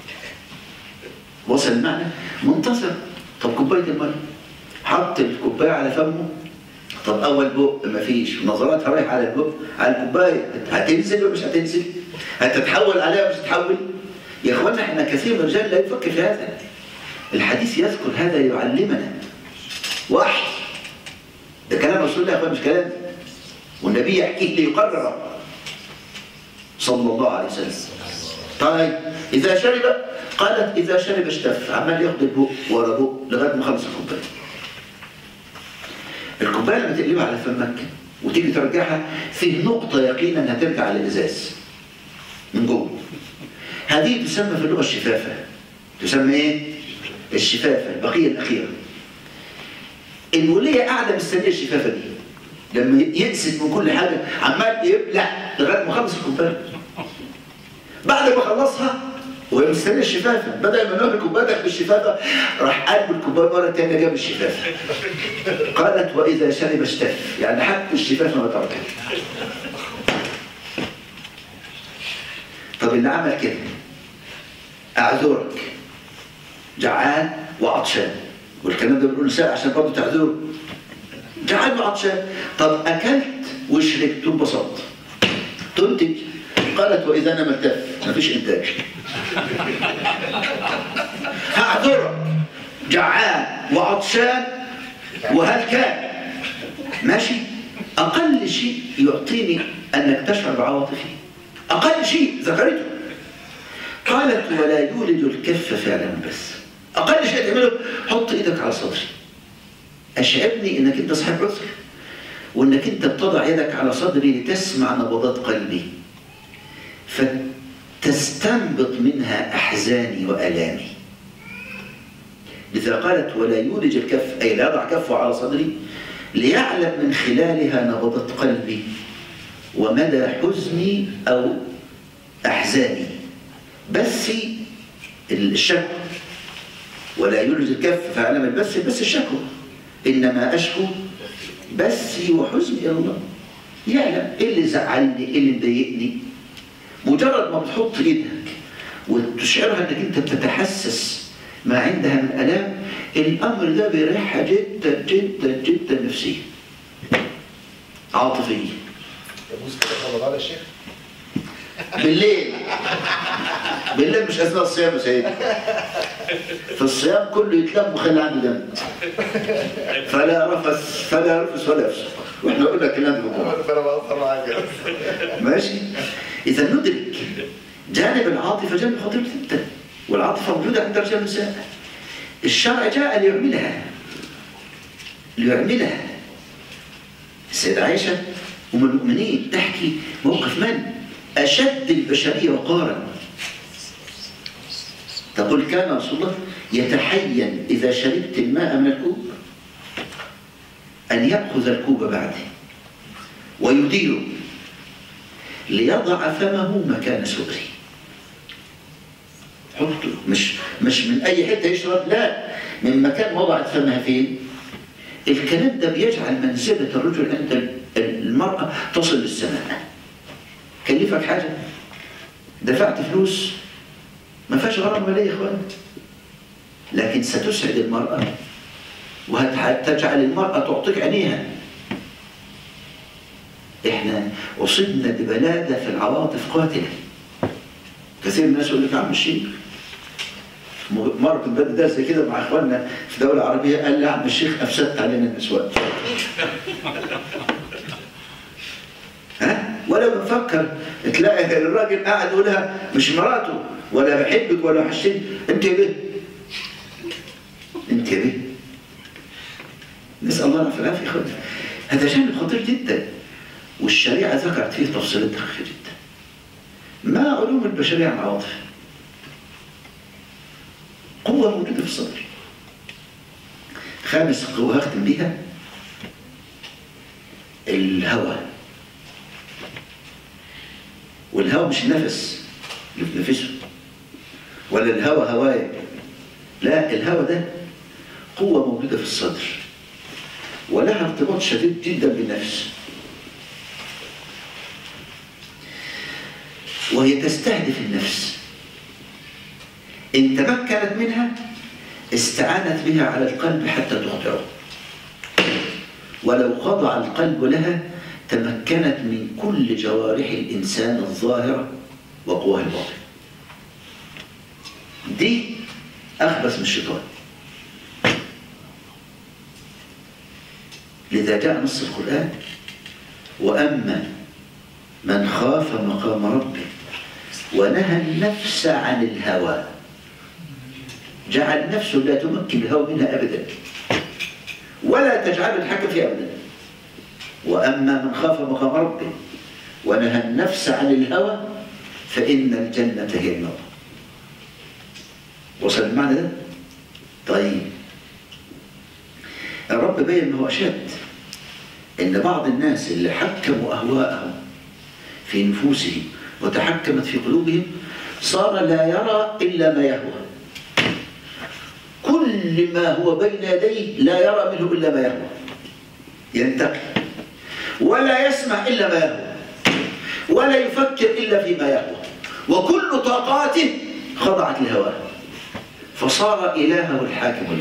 وصل المعنى منتصر طب كوبايه الميه حط الكوبايه على فمه طب اول بق مفيش نظراتها رايحه على البق على الكوبايه هتنزل ولا مش هتنزل هتتحول عليها ولا مش هتتحول يا اخوانا احنا كثير من الرجال لا يفكر في هذا الحديث يذكر هذا يعلمنا وحي ده كلام رسول الله يا اخوان مش كلام والنبي يحكيه ليقرر صلى الله عليه وسلم طيب اذا شرب قالت اذا شرب اشتف عمال ياخد البق ورا بق لغايه ما خلص الكوبايه الكوبايه لما تقلبها على فمك وتيجي ترجعها فيه نقطه يقينا انها ترجع على الازاز من جوه هذه تسمى في اللغه الشفافه تسمى ايه؟ الشفافة البقية الأخيرة الولية قاعدة مستنية الشفافة دي لما يقسد من كل حاجة عمال يبلع لغاية ما خلص الكوباية بعد ما خلصها وهي مستنيه الشفافه بدل ما نقول كوبايتك بالشفافه راح قلب الكوبايه مره ثانيه جاب الشفافه قالت واذا شرب اشتف يعني حتى الشفافه ما تركها طب اللي عمل كده اعذرك جعان وعطشان والكلام ده بنقول نساء عشان برضه تعذروا جعان وعطشان طب اكلت وشربت وانبسطت تنتج قالت واذا انا ملتف مفيش انتاج هعذرك جعان وعطشان وهل كان ماشي اقل شيء يعطيني انك تشعر بعواطفي اقل شيء ذكرته قالت ولا يولد الكف فعلا بس اقل شيء تعمله حط ايدك على صدري اشعرني انك انت صاحب عذر وانك انت بتضع يدك على صدري لتسمع نبضات قلبي فتستنبط منها احزاني والامي لذا قالت ولا يولج الكف اي لا يضع كفه على صدري ليعلم من خلالها نبضات قلبي ومدى حزني او احزاني بس الشكوى ولا يولج الكف فعلم البس بس الشكوى انما اشكو بسي وحزني الى الله يعلم ايه اللي زعلني ايه اللي مضايقني مجرد ما بتحط ايدك وتشعرها انك انت بتتحسس ما عندها من الام الامر ده بيريحها جدا جدا جدا نفسيا عاطفيا يجوز كده في رمضان يا شيخ بالليل بالليل مش اثناء الصيام يا سيدي في الصيام كله يتلم وخلي عنده دم فلا رفث فلا رفث ولا يفسق واحنا قلنا الكلام ده بكره فانا بقصر معاك ماشي اذا ندرك جانب العاطفه جانب خطير جدا والعاطفه موجوده عند الرجال والنساء الشرع جاء ليعملها ليعملها السيدة عائشة أم المؤمنين تحكي موقف من؟ أشد البشرية وقارا تقول كان رسول الله يتحين إذا شربت الماء من الكوب أن يأخذ الكوب بعده ويديره ليضع فمه مكان سؤري حطه مش مش من أي حتة يشرب لا من مكان وضعت فمها فين الكلام ده بيجعل منزلة الرجل عند المرأة تصل للسماء كلفك حاجة دفعت فلوس ما فيهاش غرام مالية يا اخوان لكن ستسعد المرأة وهتجعل المرأة تعطيك عينيها احنا اصبنا ببلادة في العواطف قاتلة كثير من الناس يقول لك يا عم الشيخ مرة كنت بدي درس كده مع اخواننا في دولة عربية قال لي يا عم الشيخ افسدت علينا النسوان ها ولا بنفكر تلاقي الراجل قاعد يقولها مش مراته ولا بحبك ولا وحشتني انت يا بيه انت يا بيه نسال الله العافيه والعافيه يا اخواني هذا جانب خطير جدا والشريعه ذكرت فيه تفصيلات دقيقه جدا ما علوم البشريه عن العواطف قوه موجوده في الصدر خامس قوه هختم بيها الهوى والهوى مش النفس اللي بتنفسه ولا الهوى هواية لا الهوى ده قوة موجودة في الصدر ولها ارتباط شديد جدا بالنفس وهي تستهدف النفس إن تمكنت منها استعانت بها على القلب حتى تخضعه ولو خضع القلب لها تمكنت من كل جوارح الإنسان الظاهرة وقواه الباطن دي أخبث من الشيطان لذا جاء نص القرآن وأما من خاف مقام ربه ونهى النفس عن الهوى جعل نفسه لا تمكن الهوى منها أبدا ولا تجعل الحكم فيها أبدا وأما من خاف مقام ربه ونهى النفس عن الهوى فإن الجنة هي النار وصل المعنى ده؟ طيب الرب بين ما هو أشد إن بعض الناس اللي حكموا أهواءهم في نفوسهم وتحكمت في قلوبهم صار لا يرى إلا ما يهوى كل ما هو بين يديه لا يرى منه إلا ما يهوى ينتقي ولا يسمع إلا ما يهوى ولا يفكر إلا فيما يهوى وكل طاقاته خضعت لهواه فصار إلهه الحاكم له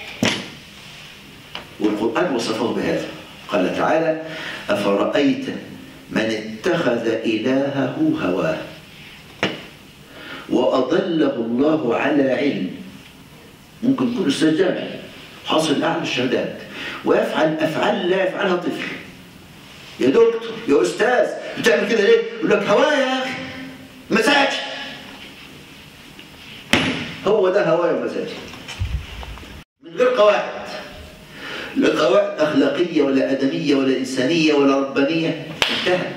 والقرآن وصفه بهذا قال تعالى أفرأيت من اتخذ إلهه هواه وأضله الله على علم ممكن يكون أستاذ جامعي حاصل أعلى الشهادات ويفعل أفعال لا يفعلها طفل يا دكتور يا أستاذ بتعمل كده ليه؟ يقول لك هوايا يا أخي مزاج هو ده هوايا ومزاج من غير قواعد لا قواعد أخلاقية ولا أدمية ولا إنسانية ولا ربانية انتهى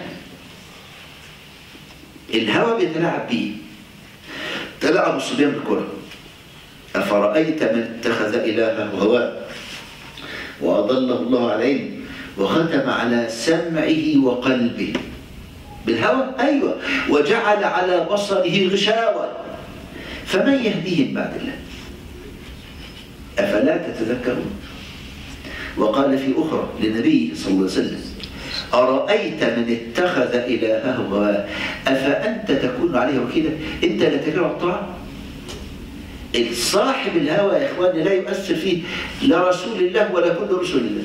الهوى بيتلاعب بيه تلاعب الصبيان بالكرة أفرأيت من اتخذ إلهه هواه وأضله الله على علم وختم على سمعه وقلبه بالهوى أيوة وجعل على بصره غشاوة فمن يهديهم بعد الله أفلا تتذكرون وقال في أخرى لنبيه صلى الله عليه وسلم أرأيت من اتخذ إلهه هواه أفأنت تكون عليه وكيلا أنت لا تجرع الطاعة صاحب الهوى يا إخواني لا يؤثر فيه لا رسول الله ولا كل رسول الله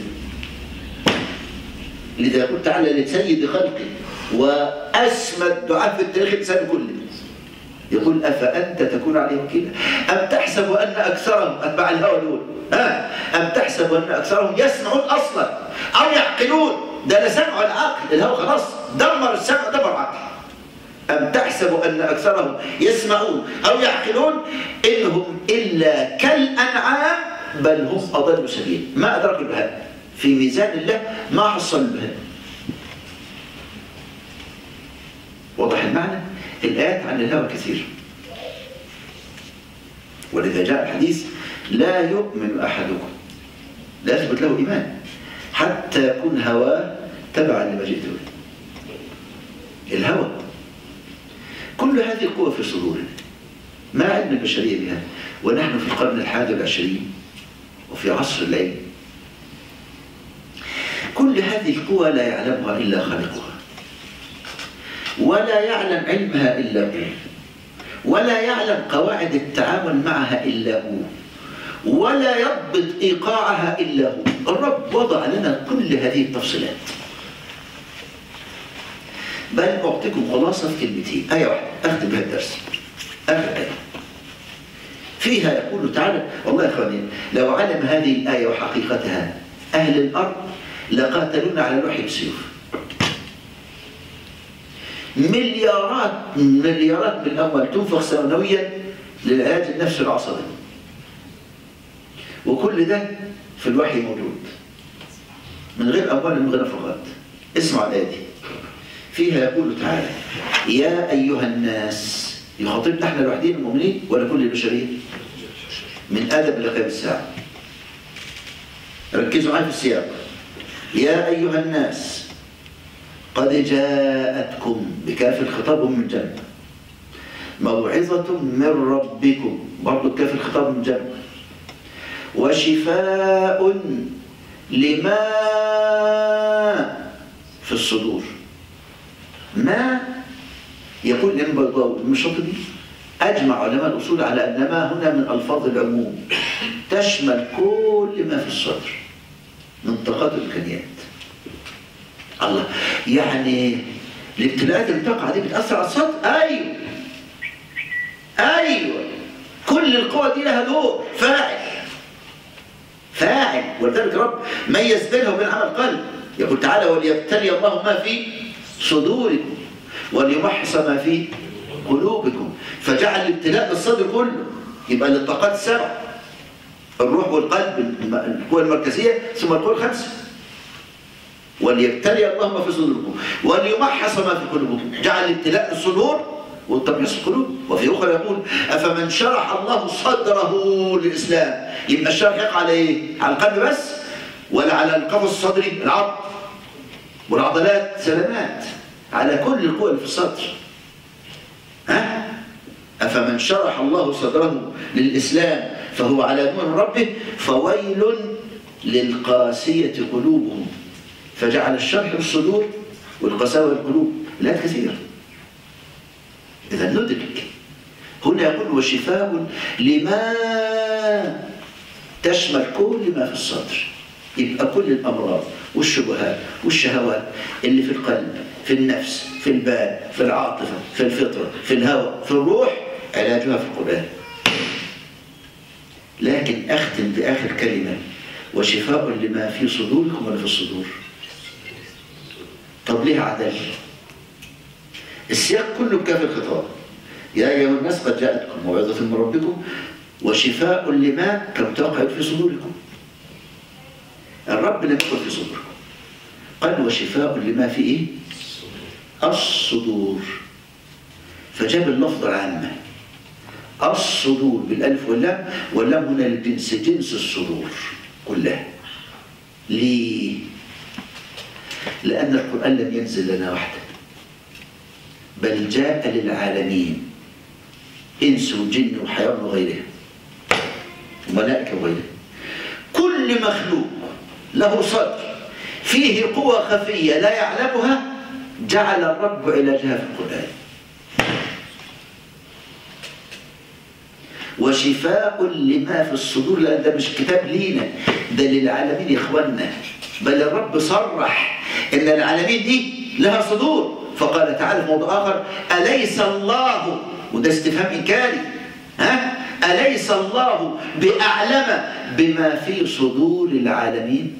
لذا يقول تعالى لسيد خلقه وأسمى الدعاء في التاريخ الإنساني كله يقول أفأنت تكون عليه وكيلا أم تحسب أن أكثرهم أتباع الهوى دول ها أم تحسب أن أكثرهم يسمعون أصلا أو يعقلون ده لا سمع ولا عقل الهوى خلاص دمر السمع دمر العقل أم تحسب أن أكثرهم يسمعون أو يعقلون إنهم إلا كالأنعام بل هم أضل سبيل ما أدركوا البهائم في ميزان الله ما حصل البهائم واضح المعنى الآيات عن الهوى كثير ولذا جاء الحديث لا يؤمن أحدكم لا يثبت له إيمان حتى يكون هواه تبعا لما جئت به الهوى كل هذه القوة في صدورنا ما علم البشرية بها ونحن في القرن الحادي والعشرين وفي عصر العلم كل هذه القوى لا يعلمها إلا خالقها ولا يعلم علمها إلا هو ولا يعلم قواعد التعامل معها إلا هو ولا يضبط إيقاعها إلا هو الرب وضع لنا كل هذه التفصيلات بل أعطيكم خلاصة في كلمتين آية واحدة أختم بها الدرس آخر آية فيها يقول تعالى والله يا إخواني لو علم هذه الآية وحقيقتها أهل الأرض لقاتلون على اللوح بالسيوف مليارات مليارات من الأموال تنفق سنويا للعلاج النفسي العصبي وكل ده في الوحي موجود من غير أموال من غير نفقات اسمعوا الآية دي فيها يقول تعالى يا أيها الناس يخاطبنا احنا الوحيدين المؤمنين ولا كل البشرية من آدم إلى قيام الساعة ركزوا معي في السياق يا أيها الناس قد جاءتكم بكاف الخطاب من جنب موعظة من ربكم برضو كاف الخطاب من جنب وشفاء لما في الصدور ما يقول الإمام بيضاوي المشاطبي أجمع علماء الأصول على أن ما هنا من ألفاظ العموم تشمل كل ما في الصدر من طاقات الإمكانيات الله يعني الابتلاءات اللي بتقع دي بتأثر على الصدر أيوه أيوه كل القوى دي لها دور فاعل فاعل ولذلك رب ميز بينها وبين عمل قلب يقول تعالى وليبتلي الله ما في صدوركم وليمحص ما في قلوبكم فجعل الابتلاء بالصدر كله يبقى للطاقات السبع الروح والقلب القوى المركزية ثم القوى الخمسة وليبتلي الله ما في صدوركم وليمحص ما في قلوبكم جعل الابتلاء بالصدور والتمحيص القلوب وفي أخرى يقول أفمن شرح الله صدره للإسلام يبقى الشرح يقع على إيه؟ على القلب بس ولا على القفص الصدري العظم والعضلات سلامات على كل القوى اللي في الصدر ها أفمن شرح الله صدره للإسلام فهو على نور من ربه فويل للقاسية قلوبهم فجعل الشرح الصدور والقساوة القلوب لا كثيرة إذا ندرك هنا يقول وشفاء لما تشمل كل ما في الصدر يبقى كل الأمراض والشبهات والشهوات اللي في القلب في النفس في البال في العاطفة في الفطرة في الهوى في الروح علاجها في القرآن لكن أختم بآخر كلمة وشفاء لما في صدوركم ولا في الصدور طب ليه عدل السياق كله بكاف الخطاب يا أيها الناس قد جاءتكم موعظة من ربكم وشفاء لما كم توقع في صدوركم الرب لم يقل في صدوركم قال وشفاء لما في ايه الصدور فجاب اللفظ العامة الصدور بالالف واللام واللام هنا للجنس جنس الصدور كلها ليه لأن القرآن لم ينزل لنا وحده بل جاء للعالمين إنس وجن وحيوان وغيرها وملائكة وغيرها كل مخلوق له صدر فيه قوة خفية لا يعلمها جعل الرب علاجها في القرآن وشفاء لما في الصدور لأن ده مش كتاب لينا ده للعالمين يا إخواننا بل الرب صرح إن العالمين دي لها صدور فقال تعالى في موضوع آخر أليس الله وده استفهام إنكاري ها أليس الله بأعلم بما في صدور العالمين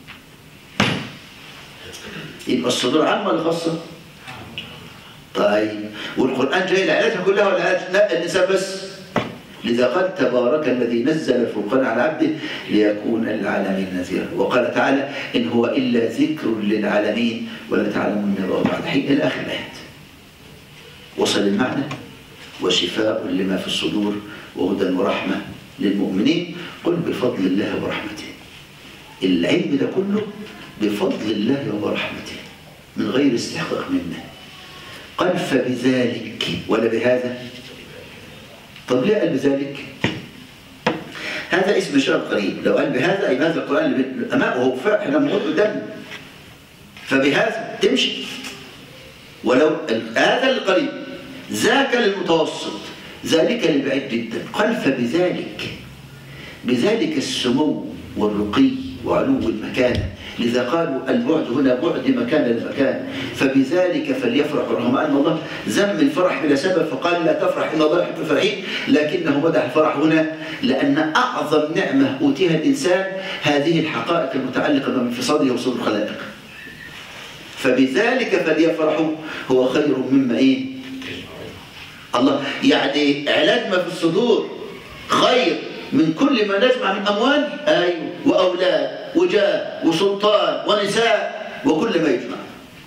يبقى الصدور عامة ولا خاصة؟ طيب والقرآن جاي لعلاجها كلها ولا علاج؟ لا النساء بس لذا قال تبارك الذي نزل الفرقان على عبده ليكون للعالمين نذيرا وقال تعالى إن هو إلا ذكر للعالمين ولا تعلمون من بعد حين إلى آخر الآيات وصل المعنى وشفاء لما في الصدور وهدى ورحمة للمؤمنين قل بفضل الله ورحمته العلم ده كله بفضل الله ورحمته من غير استحقاق منه قال فبذلك ولا بهذا طب ليه قال بذلك هذا اسم شر قريب لو قال بهذا أي بهذا القرآن اللي أمامه هو احنا بنقول قدامه فبهذا تمشي ولو هذا القريب ذاك للمتوسط ذلك للبعيد جدا قال فبذلك بذلك السمو والرقي وعلو المكانة لذا قالوا البعد هنا بعد مكان المكان فبذلك فليفرح رغم أن الله ذم الفرح بلا سبب فقال لا تفرح إن الله يحب الفرحين لكنه مدح الفرح هنا لأن أعظم نعمة أوتيها الإنسان هذه الحقائق المتعلقة بانفصاله وصول الخلائق فبذلك فليفرحوا هو خير مما إيه الله يعني علاج ما في الصدور خير من كل ما نجمع من أموال أيوه وأولاد وجاه وسلطان ونساء وكل ما يجمع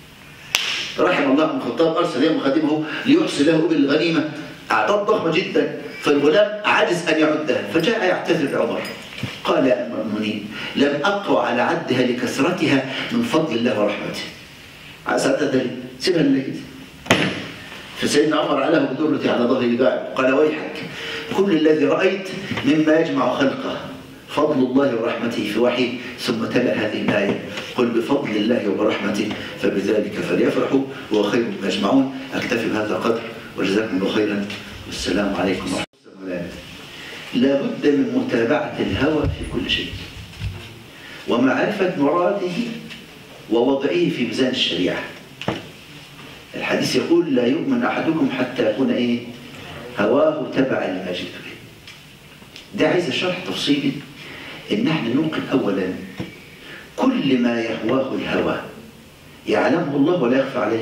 رحم الله بن الخطاب أرسل يوم خادمه ليحصي له بالغنيمة أعداد ضخمة جدا فالغلام عجز أن يعدها فجاء يعتذر لعمر قال يا أمر المؤمنين لم أقوى على عدها لكثرتها من فضل الله ورحمته عسى تدري سيبها لله فسيدنا عمر علاه بدرة على ظهر باع قال ويحك كل الذي رأيت مما يجمع خلقه فضل الله ورحمته في وحي ثم تلا هذه الآية قل بفضل الله ورحمته فبذلك فليفرحوا هو خير مما يجمعون أكتفي بهذا القدر وجزاكم الله خيرا والسلام عليكم ورحمة الله لا بد من متابعة الهوى في كل شيء ومعرفة مراده ووضعه في ميزان الشريعة الحديث يقول لا يؤمن أحدكم حتى يكون إيه هواه تبع لما جئت به ده عايز شرح تفصيلي ان احنا نوقن اولا كل ما يهواه الهوى يعلمه الله ولا يخفى عليه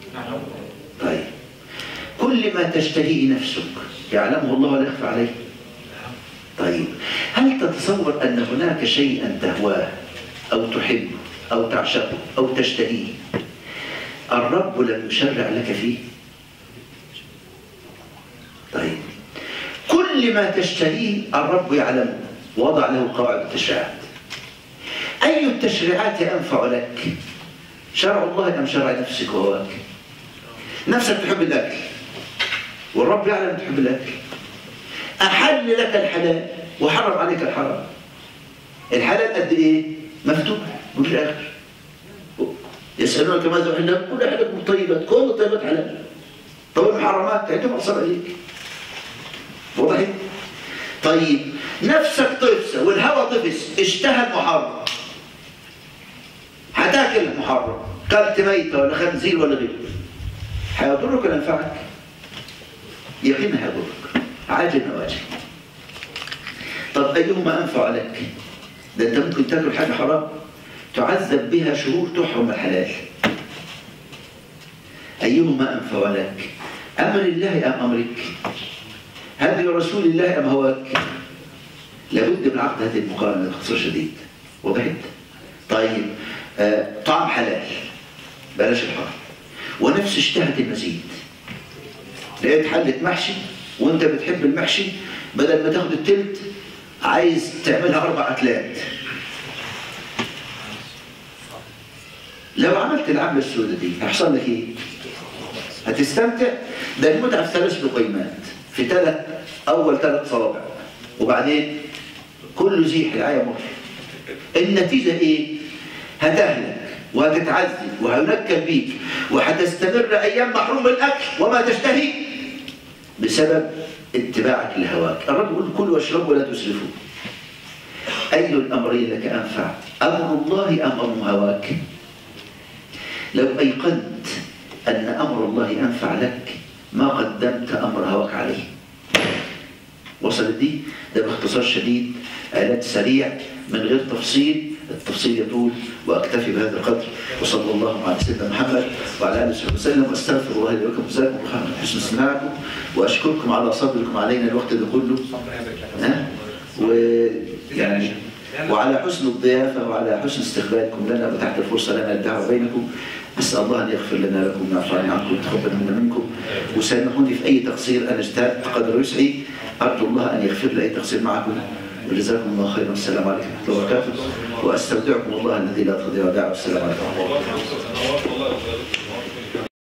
طيب كل ما تشتهيه نفسك يعلمه الله ولا يخفى عليه طيب هل تتصور ان هناك شيئا تهواه او تحبه او تعشقه او تشتهيه الرب لم يشرع لك فيه طيب كل ما تشتهيه الرب يعلمه وضع له قواعد التشريعات أي التشريعات أنفع لك شرع الله أم شرع نفسك وهواك نفسك تحب الأكل والرب يعلم تحب الاكل احل لك الحلال وحرم عليك الحرام الحلال قد ايه مفتوح مفيش اخر يسالونك ماذا احل لكم كل احدكم طيبات كل الطيبات حلال طب المحرمات تعدهم اقصر عليك واضح طيب نفسك طفسه والهوى طفس اشتهى المحرم هتاكل المحرم كلت ميته ولا خنزير ولا غيره هيضرك ولا ينفعك؟ يقينا هيضرك عاجل واجل طب ايهما انفع لك؟ ده انت ممكن تاكل حاجه حرام تعذب بها شهور تحرم الحلال ايهما انفع لك؟ امر الله ام امرك؟ هدي رسول الله ام هواك؟ لابد من عقد هذه المقارنه باختصار شديد وضحت؟ طيب آه طعم حلال بلاش الحرام ونفس اشتهت المزيد لقيت حلة محشي وانت بتحب المحشي بدل ما تاخد التلت عايز تعملها اربع اكلات لو عملت العملة السوداء دي هيحصل لك ايه؟ هتستمتع ده المتعة في ثلاث لقيمات في ثلاث اول ثلاث صوابع وبعدين كله زيح العيا مر النتيجة ايه؟ هتهلك وهتتعذب وهينكل بيك وهتستمر ايام محروم الاكل وما تشتهي بسبب اتباعك لهواك الرب يقول كلوا واشربوا ولا تسرفوا اي الامرين لك انفع امر الله ام امر هواك لو ايقنت ان امر الله انفع لك ما قدمت امر هواك عليه وصلت دي ده باختصار شديد علاج سريع من غير تفصيل التفصيل يطول واكتفي بهذا القدر وصلى الله على سيدنا محمد وعلى اله وصحبه وسلم واستغفر الله لي ولكم جزاكم الله خيرا حسن استماعكم واشكركم على صبركم علينا الوقت ده كله ها ويعني وعلى حسن الضيافه وعلى حسن استقبالكم لنا وتحت الفرصه لنا الدعوه بينكم اسال الله ان يغفر لنا لكم ويعفو عنكم ويتقبل منا منكم وسامحوني في اي تقصير انا اجتهدت قدر وسعي ارجو الله ان يغفر لي اي تقصير معكم وجزاكم الله خيرا والسلام عليكم ورحمه الله وبركاته واستودعكم الله الذي لا تضيع ودائعه والسلام عليكم والله والله